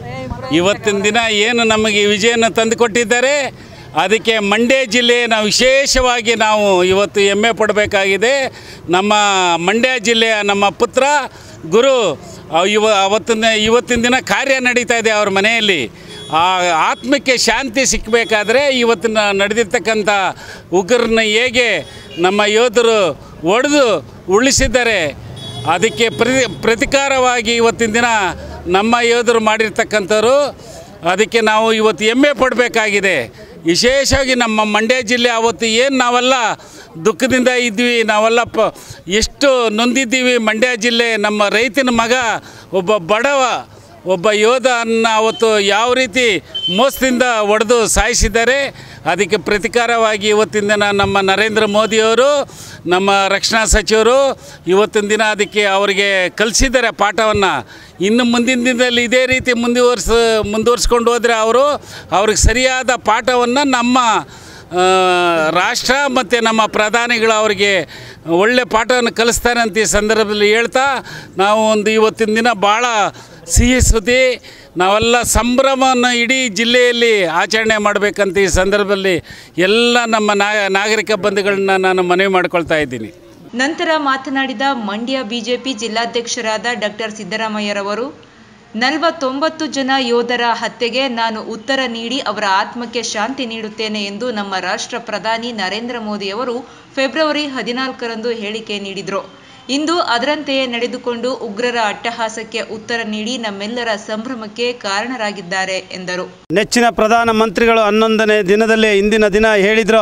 ಇವತ್ತಿನ ದಿನ ಏನು ನಮಗೆ ಈ ವಿಜಯನ ತಂದುಕೊಟ್ಟಿದ್ದಾರೆ ಅದಕ್ಕೆ ಮಂಡ್ಯ ಜಿಲ್ಲೆ ನಾವು ವಿಶೇಷವಾಗಿ ನಾವು ಇವತ್ತು ಹೆಮ್ಮೆ ಪಡಬೇಕಾಗಿದೆ ನಮ್ಮ ಮಂಡ್ಯ ಜಿಲ್ಲೆಯ ನಮ್ಮ ಪುತ್ರ ಗುರು ಅವ್ ಇವ ಅವತ್ತಿನ ಇವತ್ತಿನ ದಿನ ಕಾರ್ಯ ನಡೀತಾ ಇದೆ ಅವ್ರ ಮನೆಯಲ್ಲಿ ಆ ಆತ್ಮಕ್ಕೆ ಶಾಂತಿ ಸಿಕ್ಕಬೇಕಾದ್ರೆ ಇವತ್ತಿನ ನಡೆದಿರ್ತಕ್ಕಂಥ ಉಗ್ರನ್ನ ಹೇಗೆ ನಮ್ಮ ಯೋಧರು ಒಡೆದು ಉಳಿಸಿದ್ದಾರೆ ಅದಕ್ಕೆ ಪ್ರತಿ ಪ್ರತಿಕಾರವಾಗಿ ಇವತ್ತಿನ ದಿನ ನಮ್ಮ ಯೋಧರು ಮಾಡಿರ್ತಕ್ಕಂಥವ್ರು ಅದಕ್ಕೆ ನಾವು ಇವತ್ತು ಹೆಮ್ಮೆ ಪಡಬೇಕಾಗಿದೆ ವಿಶೇಷವಾಗಿ ನಮ್ಮ ಮಂಡ್ಯ ಜಿಲ್ಲೆ ಅವತ್ತು ಏನು ನಾವೆಲ್ಲ ದುಃಖದಿಂದ ಇದ್ವಿ ನಾವೆಲ್ಲ ಪ ಎಷ್ಟು ನೊಂದಿದ್ದೀವಿ ಮಂಡ್ಯ ಜಿಲ್ಲೆ ನಮ್ಮ ರೈತನ ಮಗ ಒಬ್ಬ ಬಡವ ಒಬ್ಬ ಯೋಧನ ಅವತ್ತು ಯಾವ ರೀತಿ ಮೋಸದಿಂದ ಒಡೆದು ಸಾಯಿಸಿದ್ದಾರೆ ಅದಕ್ಕೆ ಪ್ರತಿಕಾರವಾಗಿ ಇವತ್ತಿನ ದಿನ ನಮ್ಮ ನರೇಂದ್ರ ಮೋದಿಯವರು ನಮ್ಮ ರಕ್ಷಣಾ ಸಚಿವರು ಇವತ್ತಿನ ದಿನ ಅದಕ್ಕೆ ಅವರಿಗೆ ಕಲಿಸಿದ್ದಾರೆ ಪಾಠವನ್ನು ಇನ್ನು ಮುಂದಿನ ದಿನದಲ್ಲಿ ಇದೇ ರೀತಿ ಮುಂದುವರ್ಸ ಮುಂದುವರ್ಸ್ಕೊಂಡು ಹೋದರೆ ಅವರು ಅವ್ರಿಗೆ ಸರಿಯಾದ ಪಾಠವನ್ನು ನಮ್ಮ ಆ, ರಾಷ್ಟ್ರ ಮತ್ತು ನಮ್ಮ ಪ್ರಧಾನಿಗಳು ಅವರಿಗೆ ಒಳ್ಳೆ ಪಾಠವನ್ನು ಕಲಿಸ್ತಾರೆ ಅಂತ ಈ ಸಂದರ್ಭದಲ್ಲಿ ಹೇಳ್ತಾ ನಾವು ಒಂದು ಇವತ್ತಿನ ದಿನ ಭಾಳ ಸಿಹಿ ಸುದ್ದಿ ನಾವೆಲ್ಲ ಸಂಭ್ರಮವನ್ನು ಇಡೀ ಜಿಲ್ಲೆಯಲ್ಲಿ ಆಚರಣೆ ಮಾಡಬೇಕಂತ ಈ ಸಂದರ್ಭದಲ್ಲಿ ಎಲ್ಲ ನಮ್ಮ ನಾ- ನಾಗರಿಕ ಬಂಧುಗಳನ್ನ ನಾನು ಮನವಿ ಮಾಡ್ಕೊಳ್ತಾ ಇದ್ದೀನಿ ನಂತರ ಮಾತನಾಡಿದ ಮಂಡ್ಯ ಬಿಜೆಪಿ ಜಿಲ್ಲಾಧ್ಯಕ್ಷರಾದ ಡಾಕ್ಟರ್ ಸಿದ್ದರಾಮಯ್ಯರವರು ನಲವತ್ತೊಂಬತ್ತು ಜನ ಯೋಧರ ಹತ್ಯೆಗೆ ನಾನು ಉತ್ತರ ನೀಡಿ ಅವರ ಆತ್ಮಕ್ಕೆ ಶಾಂತಿ ನೀಡುತ್ತೇನೆ ಎಂದು ನಮ್ಮ ರಾಷ್ಟ್ರ ಪ್ರಧಾನಿ ನರೇಂದ್ರ ಮೋದಿಯವರು ಫೆಬ್ರವರಿ ಹದಿನಾಲ್ಕರಂದು ಹೇಳಿಕೆ ನೀಡಿದರು ಇಂದು ಅದರಂತೆಯೇ ನಡೆದುಕೊಂಡು ಉಗ್ರರ ಅಟ್ಟಹಾಸಕ್ಕೆ ಉತ್ತರ ನೀಡಿ ನಮ್ಮೆಲ್ಲರ ಸಂಭ್ರಮಕ್ಕೆ ಕಾರಣರಾಗಿದ್ದಾರೆ ಎಂದರು ನೆಚ್ಚಿನ ಪ್ರಧಾನ ಮಂತ್ರಿಗಳು ಹನ್ನೊಂದನೇ ದಿನದಲ್ಲಿ ಇಂದಿನ ದಿನ ಹೇಳಿದರು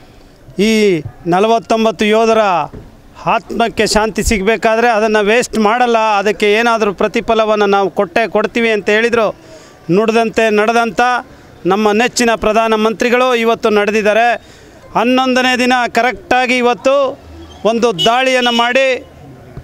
ಈ ನಲವತ್ತೊಂಬತ್ತು ಯೋಧರ ಆತ್ಮಕ್ಕೆ ಶಾಂತಿ ಸಿಗಬೇಕಾದ್ರೆ ಅದನ್ನು ವೇಸ್ಟ್ ಮಾಡಲ್ಲ ಅದಕ್ಕೆ ಏನಾದರೂ ಪ್ರತಿಫಲವನ್ನು ನಾವು ಕೊಟ್ಟೆ ಕೊಡ್ತೀವಿ ಅಂತ ಹೇಳಿದರು ನುಡಿದಂತೆ ನಡೆದಂಥ ನಮ್ಮ ನೆಚ್ಚಿನ ಪ್ರಧಾನ ಮಂತ್ರಿಗಳು ಇವತ್ತು ನಡೆದಿದ್ದಾರೆ ಹನ್ನೊಂದನೇ ದಿನ ಕರೆಕ್ಟಾಗಿ ಇವತ್ತು ಒಂದು ದಾಳಿಯನ್ನು ಮಾಡಿ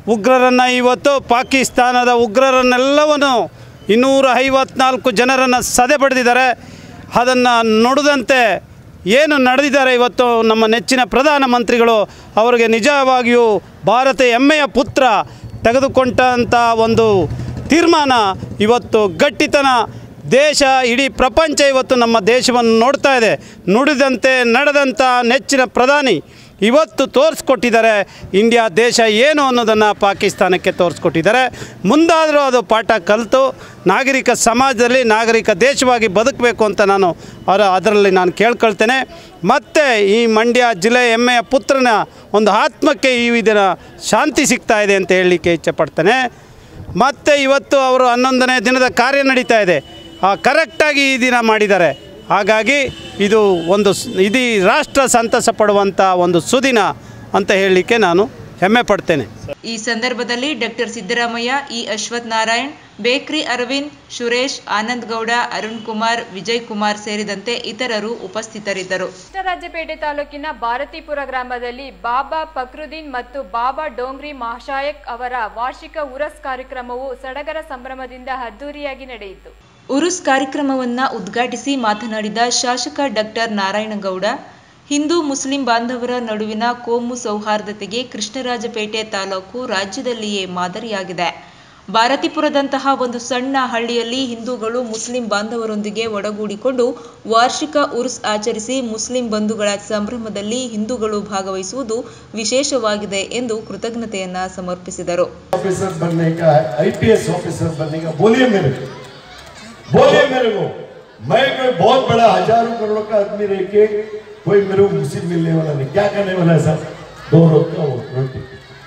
ಉಗ್ರರನ್ನು ಇವತ್ತು ಪಾಕಿಸ್ತಾನದ ಉಗ್ರರನ್ನೆಲ್ಲವನ್ನು ಇನ್ನೂರ ಐವತ್ನಾಲ್ಕು ಜನರನ್ನು ಸದೆ ಬಡಿದಿದ್ದಾರೆ ಅದನ್ನು ನುಡಿದಂತೆ ಏನು ನಡೆದಿದ್ದಾರೆ ಇವತ್ತು ನಮ್ಮ ನೆಚ್ಚಿನ ಪ್ರಧಾನಮಂತ್ರಿಗಳು ಅವರಿಗೆ ನಿಜವಾಗಿಯೂ ಭಾರತ ಹೆಮ್ಮೆಯ ಪುತ್ರ ತೆಗೆದುಕೊಂಡಂಥ ಒಂದು ತೀರ್ಮಾನ ಇವತ್ತು ಗಟ್ಟಿತನ ದೇಶ ಇಡೀ ಪ್ರಪಂಚ ಇವತ್ತು ನಮ್ಮ ದೇಶವನ್ನು ನೋಡ್ತಾ ಇದೆ ನುಡಿದಂತೆ ನಡೆದಂಥ ನೆಚ್ಚಿನ ಪ್ರಧಾನಿ ಇವತ್ತು ತೋರಿಸ್ಕೊಟ್ಟಿದ್ದಾರೆ ಇಂಡಿಯಾ ದೇಶ ಏನು ಅನ್ನೋದನ್ನು ಪಾಕಿಸ್ತಾನಕ್ಕೆ ತೋರಿಸ್ಕೊಟ್ಟಿದ್ದಾರೆ ಮುಂದಾದರೂ ಅದು ಪಾಠ ಕಲಿತು ನಾಗರಿಕ ಸಮಾಜದಲ್ಲಿ ನಾಗರಿಕ ದೇಶವಾಗಿ ಬದುಕಬೇಕು ಅಂತ ನಾನು ಅವರ ಅದರಲ್ಲಿ ನಾನು ಕೇಳ್ಕೊಳ್ತೇನೆ ಮತ್ತು ಈ ಮಂಡ್ಯ ಜಿಲ್ಲೆ ಹೆಮ್ಮೆಯ ಪುತ್ರನ ಒಂದು ಆತ್ಮಕ್ಕೆ ಈ ದಿನ ಶಾಂತಿ ಸಿಗ್ತಾ ಇದೆ ಅಂತ ಹೇಳಲಿಕ್ಕೆ ಇಚ್ಛೆಪಡ್ತೇನೆ ಮತ್ತು ಇವತ್ತು ಅವರು ಹನ್ನೊಂದನೇ ದಿನದ ಕಾರ್ಯ ನಡೀತಾ ಇದೆ ಆ ಕರೆಕ್ಟಾಗಿ ಈ ದಿನ ಮಾಡಿದ್ದಾರೆ ಹಾಗಾಗಿ ಇದು ಒಂದು ಸ್- ಇಡೀ ರಾಷ್ಟ್ರ ಸಂತಸ ಪಡುವಂಥ ಒಂದು ಸುದಿನ ಅಂತ ಹೇಳಲಿಕ್ಕೆ ನಾನು ಹೆಮ್ಮೆ ಪಡ್ತೇನೆ ಈ ಸಂದರ್ಭದಲ್ಲಿ ಡಾಕ್ಟರ್ ಸಿದ್ದರಾಮಯ್ಯ ಇ ಅಶ್ವಥ್ ನಾರಾಯಣ್ ಬೇಕ್ರಿ ಅರವಿಂದ್ ಸುರೇಶ್ ಆನಂದ್ ಗೌಡ ಅರುಣ್ ಕುಮಾರ್ ವಿಜಯ್ ಕುಮಾರ್ ಸೇರಿದಂತೆ ಇತರರು ಉಪಸ್ಥಿತರಿದ್ದರು ಕೃಷ್ಣರಾಜಪೇಟೆ ತಾಲೂಕಿನ ಭಾರತೀಪುರ ಗ್ರಾಮದಲ್ಲಿ ಬಾಬಾ ಫಕ್ರುದ್ದೀನ್ ಮತ್ತು ಬಾಬಾ ಡೋಂಗ್ರಿ ಮಹಾಶಾಯಕ್ ಅವರ ವಾರ್ಷಿಕ ಉರಸ್ ಕಾರ್ಯಕ್ರಮವು ಸಡಗರ ಸಂಭ್ರಮದಿಂದ ಅದ್ದೂರಿಯಾಗಿ ನಡೆಯಿತು ಉರುಸ್ ಕಾರ್ಯಕ್ರಮವನ್ನ ಉದ್ಘಾಟಿಸಿ ಮಾತನಾಡಿದ ಶಾಸಕ ಡಾಕ್ಟರ್ ನಾರಾಯಣಗೌಡ ಹಿಂದೂ ಮುಸ್ಲಿಂ ಬಾಂಧವರ ನಡುವಿನ ಕೋಮು ಸೌಹಾರ್ದತೆಗೆ ಕೃಷ್ಣರಾಜಪೇಟೆ ತಾಲೂಕು ರಾಜ್ಯದಲ್ಲಿಯೇ ಮಾದರಿಯಾಗಿದೆ ಭಾರತೀಪುರದಂತಹ ಒಂದು ಸಣ್ಣ ಹಳ್ಳಿಯಲ್ಲಿ ಹಿಂದೂಗಳು ಮುಸ್ಲಿಂ ಬಾಂಧವರೊಂದಿಗೆ ಒಡಗೂಡಿಕೊಂಡು ವಾರ್ಷಿಕ ಉರ್ಸ್ ಆಚರಿಸಿ ಮುಸ್ಲಿಂ ಬಂಧುಗಳ ಸಂಭ್ರಮದಲ್ಲಿ ಹಿಂದೂಗಳು ಭಾಗವಹಿಸುವುದು ವಿಶೇಷವಾಗಿದೆ ಎಂದು ಕೃತಜ್ಞತೆಯನ್ನ ಸಮರ್ಪಿಸಿದರು ऑफिसर बनने का है आईपीएस ऑफिसर बनने का बोलिए मेरे को बोलिए मेरे को मैं कोई बहुत बड़ा हजारों करोड़ों का आदमी रह के कोई मेरे को मुसीब मिलने वाला नहीं क्या करने वाला है सर दो रोटी वो रोटी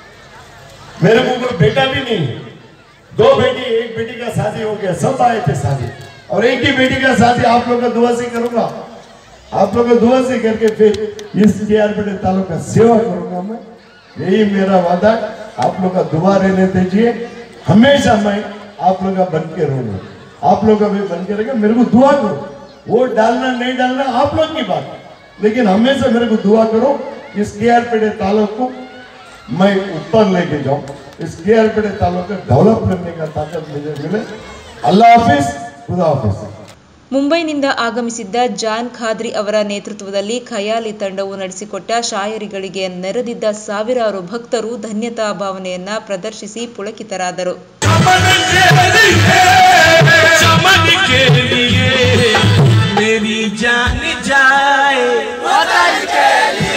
मेरे को कोई बेटा भी नहीं है। दो बेटी एक बेटी का शादी हो गया सब आए थे शादी और एक ही बेटी का शादी आप लोग का दुआ से करूंगा आप लोग का दुआ से करके फिर इस केआर बेटे तालुक का सेवा करूंगा मैं यही मेरा वादा है। आप लोग का दुआ रहने दीजिए हमेशा मैं आप लोग का बन के रहूंगा आप लोग का भी बन के रहेगा मेरे को दुआ करो वोट डालना नहीं डालना आप लोग की बात है। लेकिन हमेशा मेरे को दुआ करो इस केआर पेड़े तालुक को मैं ऊपर लेके जाऊं इस केआर पेड़े तालुक का डेवलप करने का ताकत मुझे मिले अल्लाह हाफिज खुदा हाफिज ಮುಂಬೈನಿಂದ ಆಗಮಿಸಿದ್ದ ಜಾನ್ ಖಾದ್ರಿ ಅವರ ನೇತೃತ್ವದಲ್ಲಿ ಖಯಾಲಿ ತಂಡವು ನಡೆಸಿಕೊಟ್ಟ ಶಾಯರಿಗಳಿಗೆ ನೆರೆದಿದ್ದ ಸಾವಿರಾರು ಭಕ್ತರು ಧನ್ಯತಾ ಭಾವನೆಯನ್ನ ಪ್ರದರ್ಶಿಸಿ ಪುಳಕಿತರಾದರು चमन के लिए मेरी जान जाए वतन के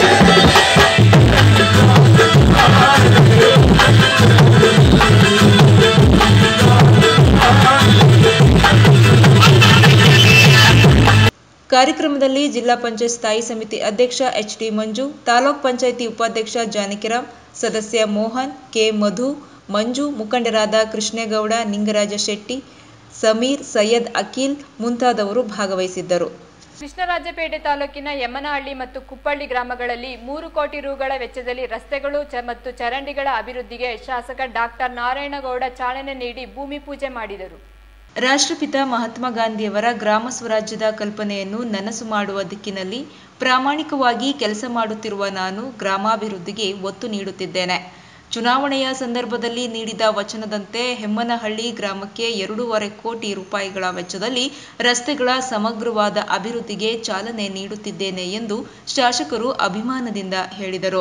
ಕಾರ್ಯಕ್ರಮದಲ್ಲಿ ಜಿಲ್ಲಾ ಪಂಚಾಯತ್ ಸ್ಥಾಯಿ ಸಮಿತಿ ಅಧ್ಯಕ್ಷ ಎಚ್ ಡಿ ಮಂಜು ತಾಲೂಕ್ ಪಂಚಾಯಿತಿ ಉಪಾಧ್ಯಕ್ಷ ಜಾನಕಿರಾಮ್ ಸದಸ್ಯ ಮೋಹನ್ ಕೆ ಮಧು ಮಂಜು ಮುಖಂಡರಾದ ಕೃಷ್ಣೇಗೌಡ ನಿಂಗರಾಜ ಶೆಟ್ಟಿ ಸಮೀರ್ ಸೈಯದ್ ಅಖಿಲ್ ಮುಂತಾದವರು ಭಾಗವಹಿಸಿದ್ದರು ಕೃಷ್ಣರಾಜಪೇಟೆ ತಾಲೂಕಿನ ಯಮ್ಮನಹಳ್ಳಿ ಮತ್ತು ಕುಪ್ಪಳ್ಳಿ ಗ್ರಾಮಗಳಲ್ಲಿ ಮೂರು ಕೋಟಿ ರುಗಳ ವೆಚ್ಚದಲ್ಲಿ ರಸ್ತೆಗಳು ಚ- ಮತ್ತು ಚರಂಡಿಗಳ ಅಭಿವೃದ್ಧಿಗೆ ಶಾಸಕ ಡಾಕ್ಟರ್ ನಾರಾಯಣಗೌಡ ಚಾಲನೆ ನೀಡಿ ಭೂಮಿ ಪೂಜೆ ಮಾಡಿದರು ರಾಷ್ಟ್ರಪಿತ ಮಹಾತ್ಮ ಗಾಂಧಿಯವರ ಗ್ರಾಮ ಸ್ವರಾಜ್ಯದ ಕಲ್ಪನೆಯನ್ನು ನನಸು ಮಾಡುವ ದಿಕ್ಕಿನಲ್ಲಿ ಪ್ರಾಮಾಣಿಕವಾಗಿ ಕೆಲಸ ಮಾಡುತ್ತಿರುವ ನಾನು ಗ್ರಾಮಾಭಿವೃದ್ಧಿಗೆ ಒತ್ತು ನೀಡುತ್ತಿದ್ದೇನೆ ಚುನಾವಣೆಯ ಸಂದರ್ಭದಲ್ಲಿ ನೀಡಿದ ವಚನದಂತೆ ಹೆಮ್ಮನಹಳ್ಳಿ ಗ್ರಾಮಕ್ಕೆ ಎರಡೂವರೆ ಕೋಟಿ ರೂಪಾಯಿಗಳ ವೆಚ್ಚದಲ್ಲಿ ರಸ್ತೆಗಳ ಸಮಗ್ರವಾದ ಅಭಿವೃದ್ಧಿಗೆ ಚಾಲನೆ ನೀಡುತ್ತಿದ್ದೇನೆ ಎಂದು ಶಾಸಕರು ಅಭಿಮಾನದಿಂದ ಹೇಳಿದರು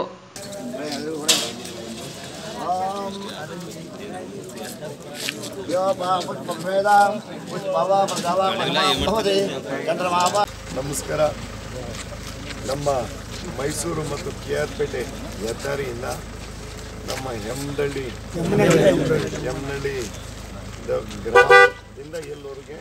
ನಮಸ್ಕಾರ ನಮ್ಮ ಮೈಸೂರು ಮತ್ತು ಕೆ ಆರ್ ಪೇಟೆ ಹೆದ್ದಾರಿಯಿಂದ ನಮ್ಮ ಹೆಮ್ನಳ್ಳಿ ಹೆಮ್ನಳ್ಳಿ ಗ್ರಾಮದಿಂದ ಎಲ್ಲವರೆಗೆ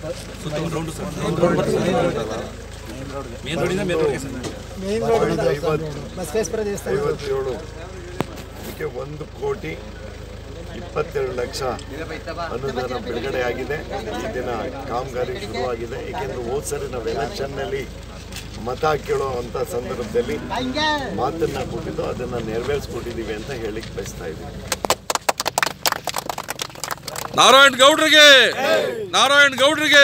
ಐವತ್ತೇಳು ಇದಕ್ಕೆ ಒಂದು ಕೋಟಿ ಇಪ್ಪತ್ತೆರಡು ಲಕ್ಷ ಅನುದಾನ ಬಿಡುಗಡೆ ಆಗಿದೆ ಈ ದಿನ ಕಾಮಗಾರಿ ಶುರುವಾಗಿದೆ ಏಕೆಂದರೆ ಹೋದ ಸರಿ ನಾವು ಎಲೆಕ್ಷನ್ನಲ್ಲಿ ಮತ ಕೇಳೋ ಅಂತ ಸಂದರ್ಭದಲ್ಲಿ ಮಾತನ್ನ ಕೊಟ್ಟಿದ್ದು ಅದನ್ನ ನೆರವೇರಿಸ್ಕೊಟ್ಟಿದ್ದೀವಿ ಅಂತ ಹೇಳಿಕ್ ಬಯಸ್ತಾ ಇದ್ದೀವಿ ನಾರಾಯಣ್ ಗೌಡ್ರಿಗೆ ನಾರಾಯಣ್ ಗೌಡ್ರಿಗೆ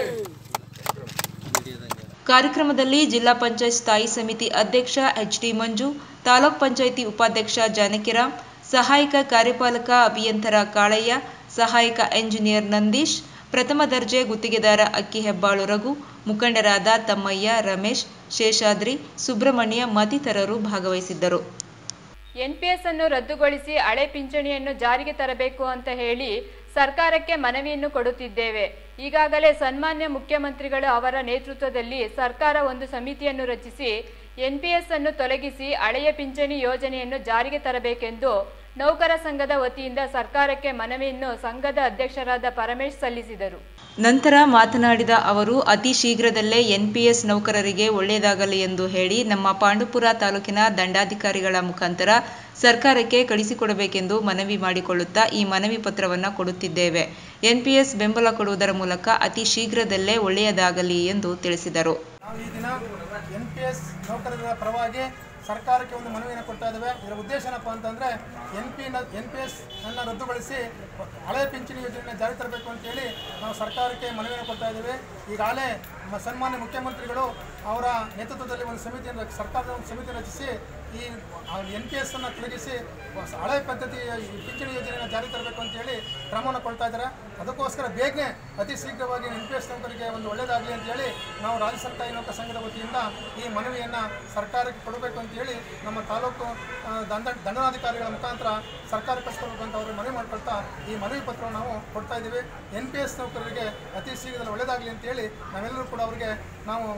ಕಾರ್ಯಕ್ರಮದಲ್ಲಿ ಜಿಲ್ಲಾ ಪಂಚಾಯತ್ ಸ್ಥಾಯಿ ಸಮಿತಿ ಅಧ್ಯಕ್ಷ ಎಚ್ ಡಿ ಮಂಜು ತಾಲೂಕ್ ಪಂಚಾಯಿತಿ ಉಪಾಧ್ಯಕ್ಷ ಜಾನಕಿರಾಮ್ ಸಹಾಯಕ ಕಾರ್ಯಪಾಲಕ ಅಭಿಯಂತರ ಕಾಳಯ್ಯ ಸಹಾಯಕ ಎಂಜಿನಿಯರ್ ನಂದೀಶ್ ಪ್ರಥಮ ದರ್ಜೆ ಗುತ್ತಿಗೆದಾರ ಅಕ್ಕಿ ಹೆಬ್ಬಾಳು ರಘು ಮುಖಂಡರಾದ ತಮ್ಮಯ್ಯ ರಮೇಶ್ ಶೇಷಾದ್ರಿ ಸುಬ್ರಹ್ಮಣ್ಯ ಮತ್ತಿತರರು ಭಾಗವಹಿಸಿದ್ದರು ಎನ್ಪಿಎಸ್ ಅನ್ನು ರದ್ದುಗೊಳಿಸಿ ಹಳೆ ಪಿಂಚಣಿಯನ್ನು ಜಾರಿಗೆ ತರಬೇಕು ಅಂತ ಹೇಳಿ ಸರ್ಕಾರಕ್ಕೆ ಮನವಿಯನ್ನು ಕೊಡುತ್ತಿದ್ದೇವೆ ಈಗಾಗಲೇ ಸನ್ಮಾನ್ಯ ಮುಖ್ಯಮಂತ್ರಿಗಳು ಅವರ ನೇತೃತ್ವದಲ್ಲಿ ಸರ್ಕಾರ ಒಂದು ಸಮಿತಿಯನ್ನು ರಚಿಸಿ ಎನ್ಪಿಎಸ್ ಅನ್ನು ತೊಲಗಿಸಿ ಹಳೆಯ ಪಿಂಚಣಿ ಯೋಜನೆಯನ್ನು ಜಾರಿಗೆ ತರಬೇಕೆಂದು ನೌಕರ ಸಂಘದ ವತಿಯಿಂದ ಸರ್ಕಾರಕ್ಕೆ ಮನವಿಯನ್ನು ಸಂಘದ ಅಧ್ಯಕ್ಷರಾದ ಪರಮೇಶ್ ಸಲ್ಲಿಸಿದರು ನಂತರ ಮಾತನಾಡಿದ ಅವರು ಅತಿ ಶೀಘ್ರದಲ್ಲೇ ಎನ್ಪಿಎಸ್ ನೌಕರರಿಗೆ ಒಳ್ಳೆಯದಾಗಲಿ ಎಂದು ಹೇಳಿ ನಮ್ಮ ಪಾಂಡುಪುರ ತಾಲೂಕಿನ ದಂಡಾಧಿಕಾರಿಗಳ ಮುಖಾಂತರ ಸರ್ಕಾರಕ್ಕೆ ಕಳಿಸಿಕೊಡಬೇಕೆಂದು ಮನವಿ ಮಾಡಿಕೊಳ್ಳುತ್ತಾ ಈ ಮನವಿ ಪತ್ರವನ್ನು ಕೊಡುತ್ತಿದ್ದೇವೆ ಎನ್ಪಿಎಸ್ ಬೆಂಬಲ ಕೊಡುವುದರ ಮೂಲಕ ಅತಿ ಶೀಘ್ರದಲ್ಲೇ ಒಳ್ಳೆಯದಾಗಲಿ ಎಂದು ತಿಳಿಸಿದರು ನಾವು ಈ ದಿನ ಎನ್ ಪಿ ಎಸ್ ನೌಕರರ ಪರವಾಗಿ ಸರ್ಕಾರಕ್ಕೆ ಒಂದು ಮನವಿಯನ್ನು ಕೊಡ್ತಾ ಇದ್ದೇವೆ ಇದರ ಉದ್ದೇಶ ಏನಪ್ಪ ಅಂತಂದರೆ N P N P S ಅನ್ನು ರದ್ದುಗೊಳಿಸಿ ಹಳೆಯ ಪಿಂಚಣಿ ಯೋಜನೆಯನ್ನು ಜಾರಿ ತರಬೇಕು ಅಂತೇಳಿ ನಾವು ಸರ್ಕಾರಕ್ಕೆ ಮನವಿಯನ್ನು ಕೊಡ್ತಾ ಇದ್ದೇವೆ ಈಗಾಗಲೇ ಮ- ಸನ್ಮಾನ್ಯ ಮುಖ್ಯಮಂತ್ರಿಗಳು ಅವರ ನೇತೃತ್ವದಲ್ಲಿ ಒಂದು ಸಮಿತಿಯನ್ನು ರಚ- ಸರ್ಕಾರದ ಒಂದು ಸಮಿತಿ ರಚಿಸಿ ಈ ಎನ್ ಪಿ ಎಸ್ ಅನ್ನು ತೊಲಗಿಸಿ ಹೊಸ- ಹಳೆ ಪದ್ಧತಿ ಈ ಪಿಂಚಣಿ ಯೋಜನೆಯನ್ನು ಜಾರಿ ತರಬೇಕು ಅಂತೇಳಿ ಕ್ರಮವನ್ನು ಕೊಡ್ತಾ ಇದ್ದಾರೆ ಅದಕ್ಕೋಸ್ಕರ ಬೇಗನೆ ಅತಿ ಶೀಘ್ರವಾಗಿ ಎನ್ ಪಿ ಎಸ್ ನೌಕರಿಗೆ ಒಂದು ಒಳ್ಳೆಯದಾಗಲಿ ಅಂತೇಳಿ ನಾವು ರಾಜ್ಯ ಸರ್ಕಾರಿ ನೌಕರ ಸಂಘದ ವತಿಯಿಂದ ಈ ಮನವಿಯನ್ನು ಸರ್ಕಾರಕ್ಕೆ ಕೊಡಬೇಕು ಅಂತೇಳಿ ನಮ್ಮ ತಾಲೂಕು ಆ, ದಂಡ ದಂಡನಾಧಿಕಾರಿಗಳ ಮುಖಾಂತರ ಸರ್ಕಾರ ಕಳಿಸ್ಕೊಳ್ಬೇಕು ಅಂತ ಅವರು ಮನವಿ ಮಾಡ್ಕೊಳ್ತಾ ಈ ಮನವಿ ಪತ್ರವನ್ನು ನಾವು ಕೊಡ್ತಾ ಇದ್ದೀವಿ ಎನ್ ಪಿ ಎಸ್ ನೌಕರರಿಗೆ ಅತಿ ಶೀಘ್ರದಲ್ಲಿ ಒಳ್ಳೆಯದಾಗಲಿ ಅಂತೇಳಿ ನಾವೆಲ್ಲರೂ ಕೂಡ ಅವರಿಗೆ ನಾವು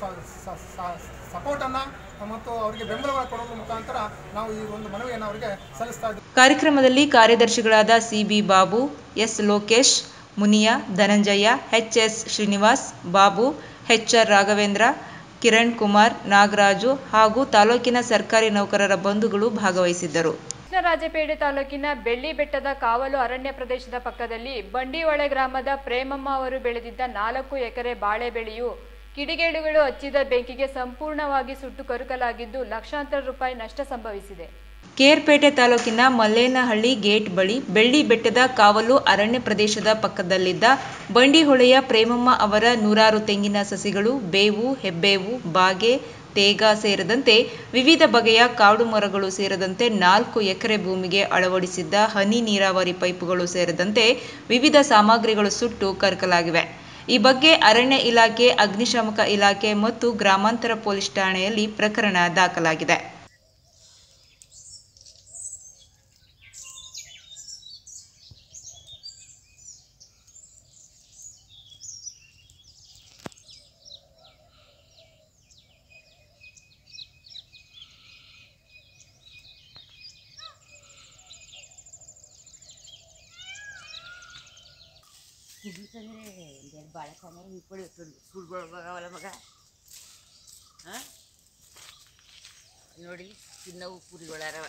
ಸಪೋರ್ಟನ್ನು ಮತ್ತು ಅವರಿಗೆ ಬೆಂಬಲವನ್ನು ಕೊಡೋದ್ರ ಮುಖಾಂತರ ನಾವು ಈ ಒಂದು ಮನವಿಯನ್ನು ಅವರಿಗೆ ಸಲ್ಲಿಸ್ತಾ ಇದ್ದೀವಿ ಕಾರ್ಯಕ್ರಮದಲ್ಲಿ ಕಾರ್ಯದರ್ಶಿಗಳಾದ C B Babu S Lokesh Muniya Dhananjaya H S Srinivas Babu H R Raghavendra Kiran Kumar Nagaraju ಹಾಗೂ ತಾಲೂಕಿನ ಸರ್ಕಾರಿ ನೌಕರರ ಬಂಧುಗಳು ಭಾಗವಹಿಸಿದ್ದರು ಕೃಷ್ಣರಾಜಪೇಟೆ ತಾಲೂಕಿನ ಬೆಳ್ಳಿ ಬೆಟ್ಟದ ಕಾವಲು ಅರಣ್ಯ ಪ್ರದೇಶದ ಪಕ್ಕದಲ್ಲಿ ಬಂಡಿಹೊಳೆ ಗ್ರಾಮದ ಪ್ರೇಮಮ್ಮ ಅವರು ಬೆಳೆದಿದ್ದ ನಾಲ್ಕು ಎಕರೆ ಬಾಳೆ ಬೆಳೆಯು ಕಿಡಿಗೇಡುಗಳು ಹಚ್ಚಿದ ಬೆಂಕಿಗೆ ಸಂಪೂರ್ಣವಾಗಿ ಸುಟ್ಟು ಕರುಕಲಾಗಿದ್ದು ಲಕ್ಷಾಂತರ ರೂಪಾಯಿ ನಷ್ಟ ಸಂಭವಿಸಿದೆ ಕೇರ್ಪೇಟೆ ತಾಲೂಕಿನ ಮಲ್ಲೇನಹಳ್ಳಿ ಗೇಟ್ ಬಳಿ ಬೆಳ್ಳಿ ಬೆಟ್ಟದ ಕಾವಲು ಅರಣ್ಯ ಪ್ರದೇಶದ ಪಕ್ಕದಲ್ಲಿದ್ದ ಬಂಡಿಹೊಳೆಯ ಪ್ರೇಮಮ್ಮ ಅವರ ನೂರಾರು ತೆಂಗಿನ ಸಸಿಗಳು ಬೇವು ಹೆಬ್ಬೇವು ಬಾಗೆ ತೇಗ ಸೇರಿದಂತೆ ವಿವಿಧ ಬಗೆಯ ಕಾಡು ಮರಗಳು ಸೇರಿದಂತೆ ನಾಲ್ಕು ಎಕರೆ ಭೂಮಿಗೆ ಅಳವಡಿಸಿದ್ದ ಹನಿ ನೀರಾವರಿ ಪೈಪುಗಳು ಸೇರಿದಂತೆ ವಿವಿಧ ಸಾಮಗ್ರಿಗಳು ಸುಟ್ಟು ಕರಕಲಾಗಿವೆ ಈ ಬಗ್ಗೆ ಅರಣ್ಯ ಇಲಾಖೆ ಅಗ್ನಿಶಾಮಕ ಇಲಾಖೆ ಮತ್ತು ಗ್ರಾಮಾಂತರ ಪೊಲೀಸ್ ಠಾಣೆಯಲ್ಲಿ ಪ್ರಕರಣ ದಾಖಲಾಗಿದೆ ಬಾಳೆ ಸಾಮಾನು ಇಟ್ಕೊಳ್ಳಿ ಸ್ಕೂಲ್ಗೊಳಗಾವಲ್ಲ ಮಗ ಹಾಂ ನೋಡಿ ತಿನ್ನವು ಕುರಿಗಳಾರವ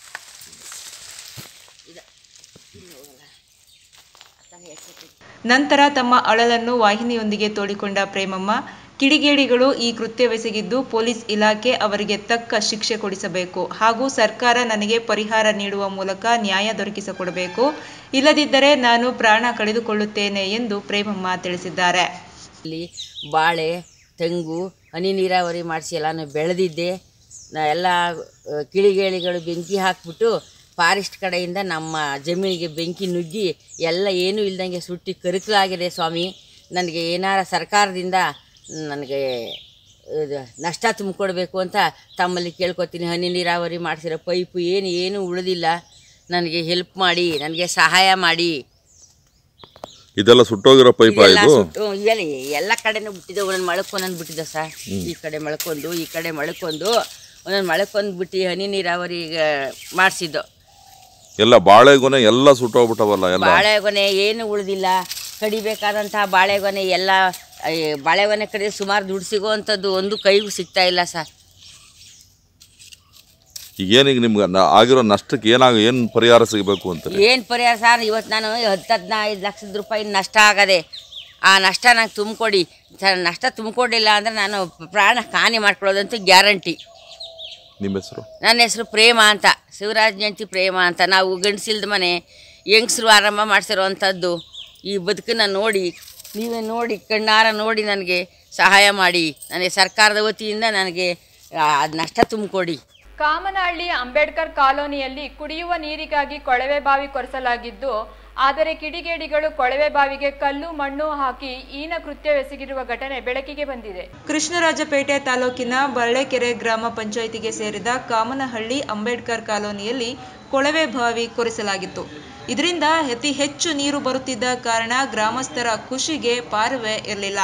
ಇದ ತಿನ್ನೋಗಲ್ಲ ಅತ್ತ ಹೆಚ್ಚು ನಂತರ ತಮ್ಮ ಅಳಲನ್ನು ವಾಹಿನಿಯೊಂದಿಗೆ ತೋಡಿಕೊಂಡ ಪ್ರೇಮಮ್ಮ ಕಿಡಿಗೇಡಿಗಳು ಈ ಕೃತ್ಯವೆಸಗಿದ್ದು ಪೊಲೀಸ್ ಇಲಾಖೆ ಅವರಿಗೆ ತಕ್ಕ ಶಿಕ್ಷೆ ಕೊಡಿಸಬೇಕು ಹಾಗೂ ಸರ್ಕಾರ ನನಗೆ ಪರಿಹಾರ ನೀಡುವ ಮೂಲಕ ನ್ಯಾಯ ದೊರಕಿಸಿಕೊಡಬೇಕು ಇಲ್ಲದಿದ್ದರೆ ನಾನು ಪ್ರಾಣ ಕಳೆದುಕೊಳ್ಳುತ್ತೇನೆ ಎಂದು ಪ್ರೇಮಮ್ಮ ತಿಳಿಸಿದ್ದಾರೆ ಇಲ್ಲಿ ಬಾಳೆ ತೆಂಗು ಹನಿ ನೀರಾವರಿ ಮಾಡಿಸಿ ಎಲ್ಲಾನು ಬೆಳೆದಿದ್ದೆ ನಾ ಎಲ್ಲ ಆ, ಕಿಳಿಗೇಳಿಗಳು ಬೆಂಕಿ ಹಾಕ್ಬಿಟ್ಟು ಫಾರೆಸ್ಟ್ ಕಡೆಯಿಂದ ನಮ್ಮ ಜಮೀನಿಗೆ ಬೆಂಕಿ ನುಗ್ಗಿ ಎಲ್ಲ ಏನೂ ಇಲ್ದಂಗೆ ಸುಟ್ಟಿ ಕರಕಲಾಗಿದೆ ಸ್ವಾಮಿ ನನಗೆ ಏನಾರ ಸರ್ಕಾರದಿಂದ ನನಗೆ ಇದು ನಷ್ಟ ತುಂಬಿಕೊಡ್ಬೇಕು ಅಂತ ತಮ್ಮಲ್ಲಿ ಕೇಳ್ಕೊತೀನಿ ಹನಿ ನೀರಾವರಿ ಮಾಡಿಸಿರೋ ಪೈಪು ಏನು ಏನು ಉಳಿದಿಲ್ಲ ನನಗೆ ಹೆಲ್ಪ್ ಮಾಡಿ ನನಗೆ ಸಹಾಯ ಮಾಡಿ ಇದೆಲ್ಲ ಸುಟ್ಟೋಗಿರೋ ಪೈಪ ಇವೆಲ್ಲ ಇದು ಸುಟ್ಟು ಇವೆಲ್ಲ ಎಲ್ಲ ಕಡೆನೂ ಬಿಟ್ಟಿದೆ ಒಂದೊಂದು ಮಳ್ಕೊಂದೊಂದು ಬಿಟ್ಟಿದೆ ಸರ್ ಹ್ಮ್. ಈ ಕಡೆ ಮಳ್ಕೊಂಡು ಈ ಕಡೆ ಮಳ್ಕೊಂಡು ಒಂದೊಂದು ಮಳ್ಕೊಂದು ಬಿಟ್ಟು ಹನಿ ನೀರಾವರಿ ಮಾಡಿಸಿದ್ದು ಎಲ್ಲ ಬಾಳೆಗೊನೆ ಎಲ್ಲ ಸುಟ್ಟೋಗ್ಬಿಟ್ಟವಲ್ಲ ಎಲ್ಲ ಬಾಳೆಗೊನೆ ಏನು ಉಳಿದಿಲ್ಲ ಕಡಿಬೇಕಾದಂತಹ ಬಾಳೆಗೊನೆ ಎಲ್ಲ ಈ ಬಾಳೆಗೊನೆ ಕಡೆ ಸುಮಾರು ದುಡ್ಡು ಸಿಗೋವಂಥದ್ದು ಒಂದು ಕೈಗೂ ಸಿಗ್ತಾ ಇಲ್ಲ ಸರ್ ಈಗ ಏನೀಗ ನಿಮ್ಗೆ ನ- ಆಗಿರೋ ನಷ್ಟಕ್ಕೆ ಏನಾಗ ಏನು ಪರಿಹಾರ ಸಿಗಬೇಕು ಅಂತಾರೆ ಏನು ಪರಿಹಾರ ಸರ್ ಇವತ್ತು ನಾನು ಹತ್ತು ಹದಿನೈದು ಲಕ್ಷದ ರೂಪಾಯಿ ನಷ್ಟ ಆಗದೆ ಆ ನಷ್ಟ ನಂಗೆ ತುಂಬಿಕೊಡಿ ಸರ್ ನಷ್ಟ ತುಂಬಿಕೊಡಿಲ್ಲ ಅಂದರೆ ನಾನು ಪ್ರಾಣ ಹಾನಿ ಮಾಡ್ಕೊಳ್ಳೋದಂತೂ ಗ್ಯಾರಂಟಿ ನಿಮ್ಮ ಹೆಸರು ನನ್ನ ಹೆಸರು ಪ್ರೇಮ ಅಂತ ಶಿವರಾಜ್ ಜಯಂತಿ ಪ್ರೇಮ ಅಂತ ನಾವು ಗಂಡಸಿಲ್ದ ಮನೆ ಹೆಂಗಸರು ಆರಂಭ ಮಾಡಿಸಿರುವಂಥದ್ದು ಈ ಬದುಕನ್ನು ನೋಡಿ ನೀವೇ ನೋಡಿ ಕಣ್ಣಾರ ನೋಡಿ ನನಗೆ ಸಹಾಯ ಮಾಡಿ ನನಗೆ ಸರ್ಕಾರದ ವತಿಯಿಂದ ನನಗೆ ಆ, ನಷ್ಟ ತುಂಬಿಕೊಡಿ ಕಾಮನಹಳ್ಳಿ ಅಂಬೇಡ್ಕರ್ ಕಾಲೋನಿಯಲ್ಲಿ ಕುಡಿಯುವ ನೀರಿಗಾಗಿ ಕೊಳವೆ ಬಾವಿ ಕೊರೆಸಲಾಗಿದ್ದು ಆದರೆ ಕಿಡಿಗೇಡಿಗಳು ಕೊಳವೆ ಬಾವಿಗೆ ಕಲ್ಲು ಮಣ್ಣು ಹಾಕಿ ಈನ ಕೃತ್ಯವೆಸಗಿರುವ ಘಟನೆ ಬೆಳಕಿಗೆ ಬಂದಿದೆ ಕೃಷ್ಣರಾಜಪೇಟೆ ತಾಲೂಕಿನ ಬಳ್ಳೆಕೆರೆ ಗ್ರಾಮ ಪಂಚಾಯಿತಿಗೆ ಸೇರಿದ ಕಾಮನಹಳ್ಳಿ ಅಂಬೇಡ್ಕರ್ ಕಾಲೋನಿಯಲ್ಲಿ ಕೊಳವೆ ಬಾವಿ ಕೊರೆಸಲಾಗಿತ್ತು ಇದರಿಂದ ಅತಿ ಹೆಚ್ಚು ನೀರು ಬರುತ್ತಿದ್ದ ಕಾರಣ ಗ್ರಾಮಸ್ಥರ ಖುಷಿಗೆ ಪಾರವೇ ಇರಲಿಲ್ಲ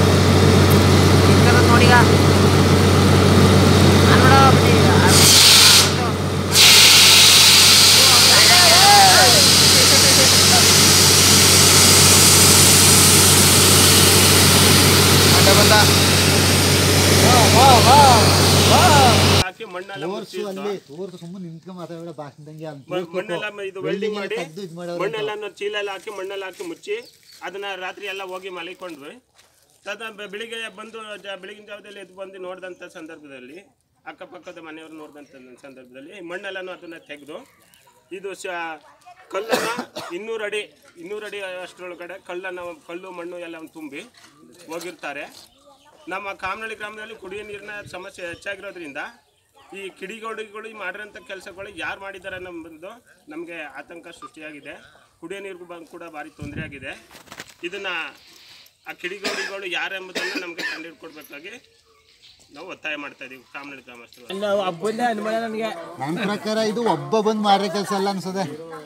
ಹಾಕಿ ಮಣ್ಣೆಲ್ಲ ಮುಚ್ಚಿ ಅಲ್ಲಿ ತೋರ್ಸು ಸುಮ್ಮನೆ ನಿಂತ್ಕೊಂಡು ಮಾತಾಡ ಭಾಷಣದಂಗೆ ಅಂತ ಮ- ಮಣ್ಣೆಲ್ಲ ಮ- ಇದು ವೆಲ್ಡಿಂಗ್ ಮಾಡಿ ತೆಗ್ದು ಇದ್ ಮಾಡೋರು ಮಣ್ಣೆಲ್ಲ ಚೀಲ ಎಲ್ಲ ಹಾಕಿ ಮಣ್ಣೆಲ್ಲ ಹಾಕಿ ಮುಚ್ಚಿ ಅದನ್ನ ರಾತ್ರಿ ಎಲ್ಲ ಹೋಗಿ ಮಲಿಕೊಂಡ್ವಿ ತದ ಬೆ- ಬೆಳಿಗ್ಗೆ ಬಂದು ಜ- ಬೆಳಗಿನ ಜಾವದಲ್ಲಿ ಎದ್ದು ಬಂದು ನೋಡಿದಂಥ ಸಂದರ್ಭದಲ್ಲಿ ಅಕ್ಕಪಕ್ಕದ ಮನೆಯವರು ನೋಡಿದಂಥ ಸಂದರ್ಭದಲ್ಲಿ ಮಣ್ಣೆಲ್ಲನೂ ಅದನ್ನ ತೆಗೆದು ಇದು ಶ ಕಲ್ಲನ್ನು ಇನ್ನೂರು ಅಡಿ ಇನ್ನೂರು ಅಡಿ ಅಷ್ಟರೊಳಗಡೆ ಕಲ್ಲನ್ನು ಕಲ್ಲು ಮಣ್ಣು ಎಲ್ಲ ತುಂಬಿ ಹೋಗಿರ್ತಾರೆ ನಮ್ಮ ಕಾಮನಹಳ್ಳಿ ಗ್ರಾಮದಲ್ಲಿ ಕುಡಿಯೋ ನೀರಿನ ಸಮಸ್ಯೆ ಹೆಚ್ಚಾಗಿರೋದ್ರಿಂದ ಈ ಕಿಡಿಗೋಡಿಗಳು ಮಾಡಿರೋಂಥ ಕೆಲಸಗಳು ಯಾರು ಮಾಡಿದ್ದಾರೆ ಅನ್ನೋದು ನಮಗೆ ಆತಂಕ ಸೃಷ್ಟಿಯಾಗಿದೆ ಕುಡಿಯೋ ನೀರಿಗೂ ಬಂದು ಕೂಡ ಭಾರಿ ತೊಂದರೆ ಆಗಿದೆ ಇದನ್ನು ಆ ಕಿಡಿಗೋಡಿಗಳು ಯಾರೆಂಬುದನ್ನು ನಮಗೆ ಕಂಡುಹಿಡ್ಕೊಡ್ಬೇಕಾಗಿ ನಾವು ಒತ್ತಾಯ ಮಾಡ್ತಾ ಇದ್ದೀವಿ ಕಾಮನಹಳ್ಳಿ ಗ್ರಾಮಸ್ಥರು ನನ್ನ ಪ್ರಕಾರ ಇದು ಒಬ್ಬ ಬಂದು ಮಾರೋ ಕೆಲಸ ಅಲ್ಲ ಅನ್ಸದೆ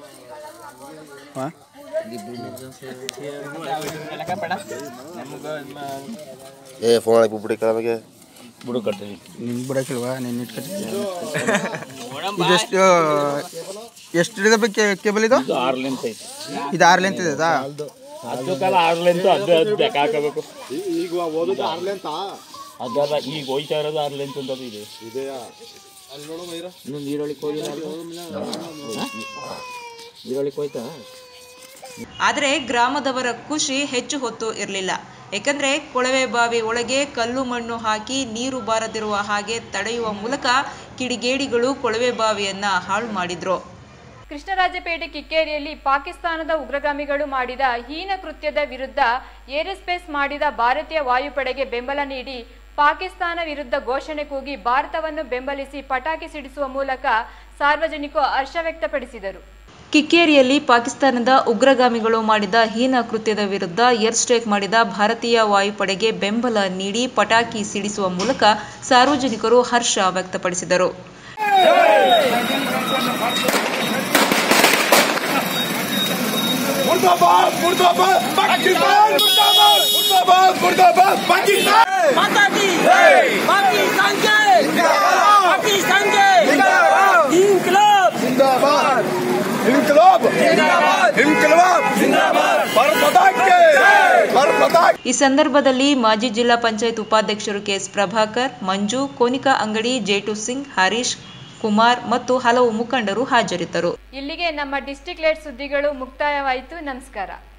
ಏ ಫೋನ್ ಹಾಕಿ ಬಿಡಿ ಕೆಳಗೆ ಬುಡು ಕಟ್ತೀನಿ ನಿನ್ ಬಿಡಕ್ಕಿಲ್ವಾ ನೀನ್ ಇಟ್ಕೊತೀನಿ ಇದೆಷ್ಟು ಎಷ್ಟು ಹಿಡಿದ ಕೇಬಲ್ ಇದು ಆರು ಲೆಂತ್ ಐತಿ ಇದು ಆರು ಲೆಂತ್ ಇದೆ ಅದಾ? ಅದು ಕಾಲ ಆರು ಲೆಂತ್ ಅದು ಅದು ಲೆಕ್ಕ ಹಾಕಬೇಕು ಈಗ ಓದೋದು ಆರ್ಲೆ ಅಂತ ಅದಲ್ಲ ಈಗ ಹೋಯ್ತಾ ಇರೋದು ಆರು ಲೆಂತ್ ಅಂತ ಇದೆ ಇದೆಯಾ ಅಲ್ಲಿ ನೋಡು ಮೈರ ಇನ್ನೊಂದು ಈರುಳ್ಳಿ ಹೋಗಿಲ್ಲ ಈರುಳ್ಳಿ ಹೋಯ್ತಾ ಆದರೆ ಗ್ರಾಮದವರ ಖುಷಿ ಹೆಚ್ಚು ಹೊತ್ತು ಇರಲಿಲ್ಲ ಏಕೆಂದರೆ ಕೊಳವೆ ಬಾವಿ ಒಳಗೆ ಕಲ್ಲು ಮಣ್ಣು ಹಾಕಿ ನೀರು ಬಾರದಿರುವ ಹಾಗೆ ತಡೆಯುವ ಮೂಲಕ ಕಿಡಿಗೇಡಿಗಳು ಕೊಳವೆ ಬಾವಿಯನ್ನ ಹಾಳು ಮಾಡಿದ್ರು ಕೃಷ್ಣರಾಜಪೇಟೆ ಕಿಕ್ಕೇರಿಯಲ್ಲಿ ಪಾಕಿಸ್ತಾನದ ಉಗ್ರಗಾಮಿಗಳು ಮಾಡಿದ ಹೀನ ಕೃತ್ಯದ ವಿರುದ್ಧ ಏರೋಸ್ಪೇಸ್ ಮಾಡಿದ ಭಾರತೀಯ ವಾಯುಪಡೆಗೆ ಬೆಂಬಲ ನೀಡಿ ಪಾಕಿಸ್ತಾನ ವಿರುದ್ಧ ಘೋಷಣೆ ಕೂಗಿ ಭಾರತವನ್ನು ಬೆಂಬಲಿಸಿ ಪಟಾಕಿ ಸಿಡಿಸುವ ಮೂಲಕ ಸಾರ್ವಜನಿಕರು ಹರ್ಷ ವ್ಯಕ್ತಪಡಿಸಿದರು ಕಿಕ್ಕೇರಿಯಲ್ಲಿ ಪಾಕಿಸ್ತಾನದ ಉಗ್ರಗಾಮಿಗಳು ಮಾಡಿದ ಹೀನ ಕೃತ್ಯದ ವಿರುದ್ಧ ಏರ್ ಸ್ಟ್ರೈಕ್ ಮಾಡಿದ ಭಾರತೀಯ ವಾಯುಪಡೆಗೆ ಬೆಂಬಲ ನೀಡಿ ಪಟಾಕಿ ಸಿಡಿಸುವ ಮೂಲಕ ಸಾರ್ವಜನಿಕರು ಹರ್ಷ ವ್ಯಕ್ತಪಡಿಸಿದರು मुर्दाबाद मुर्दाबाद पाकिस्तान मुर्दाबाद मुर्दाबाद मुर्दाबाद पाकिस्तान माता की पाकिस्तान के पाकिस्तान के इनकलाब जिंदाबाद इनकलाब जिंदाबाद इनकलाब जिंदाबाद भारत माता के भारत माता ಈ ಸಂದರ್ಭದಲ್ಲಿ ಮಾಜಿ ಜಿಲ್ಲಾ ಪಂಚಾಯತ್ ಉಪಾಧ್ಯಕ್ಷರು ಕೆಎಸ್ ಪ್ರಭಾಕರ್ ಮಂಜು ಕೋನಿಕಾ ಅಂಗಡಿ ಜೇಟು ಸಿಂಗ್ ಹರೀಶ್ ಕುಮಾರ್ ಮತ್ತು ಹಲವು ಮುಖಂಡರು ಹಾಜರಿದ್ದರು ಇಲ್ಲಿಗೆ ನಮ್ಮ ಡಿಸ್ಟಿಕ್ ಲೈಟ್ ಸುದ್ದಿಗಳು ಮುಕ್ತಾಯವಾಯಿತು ನಮಸ್ಕಾರ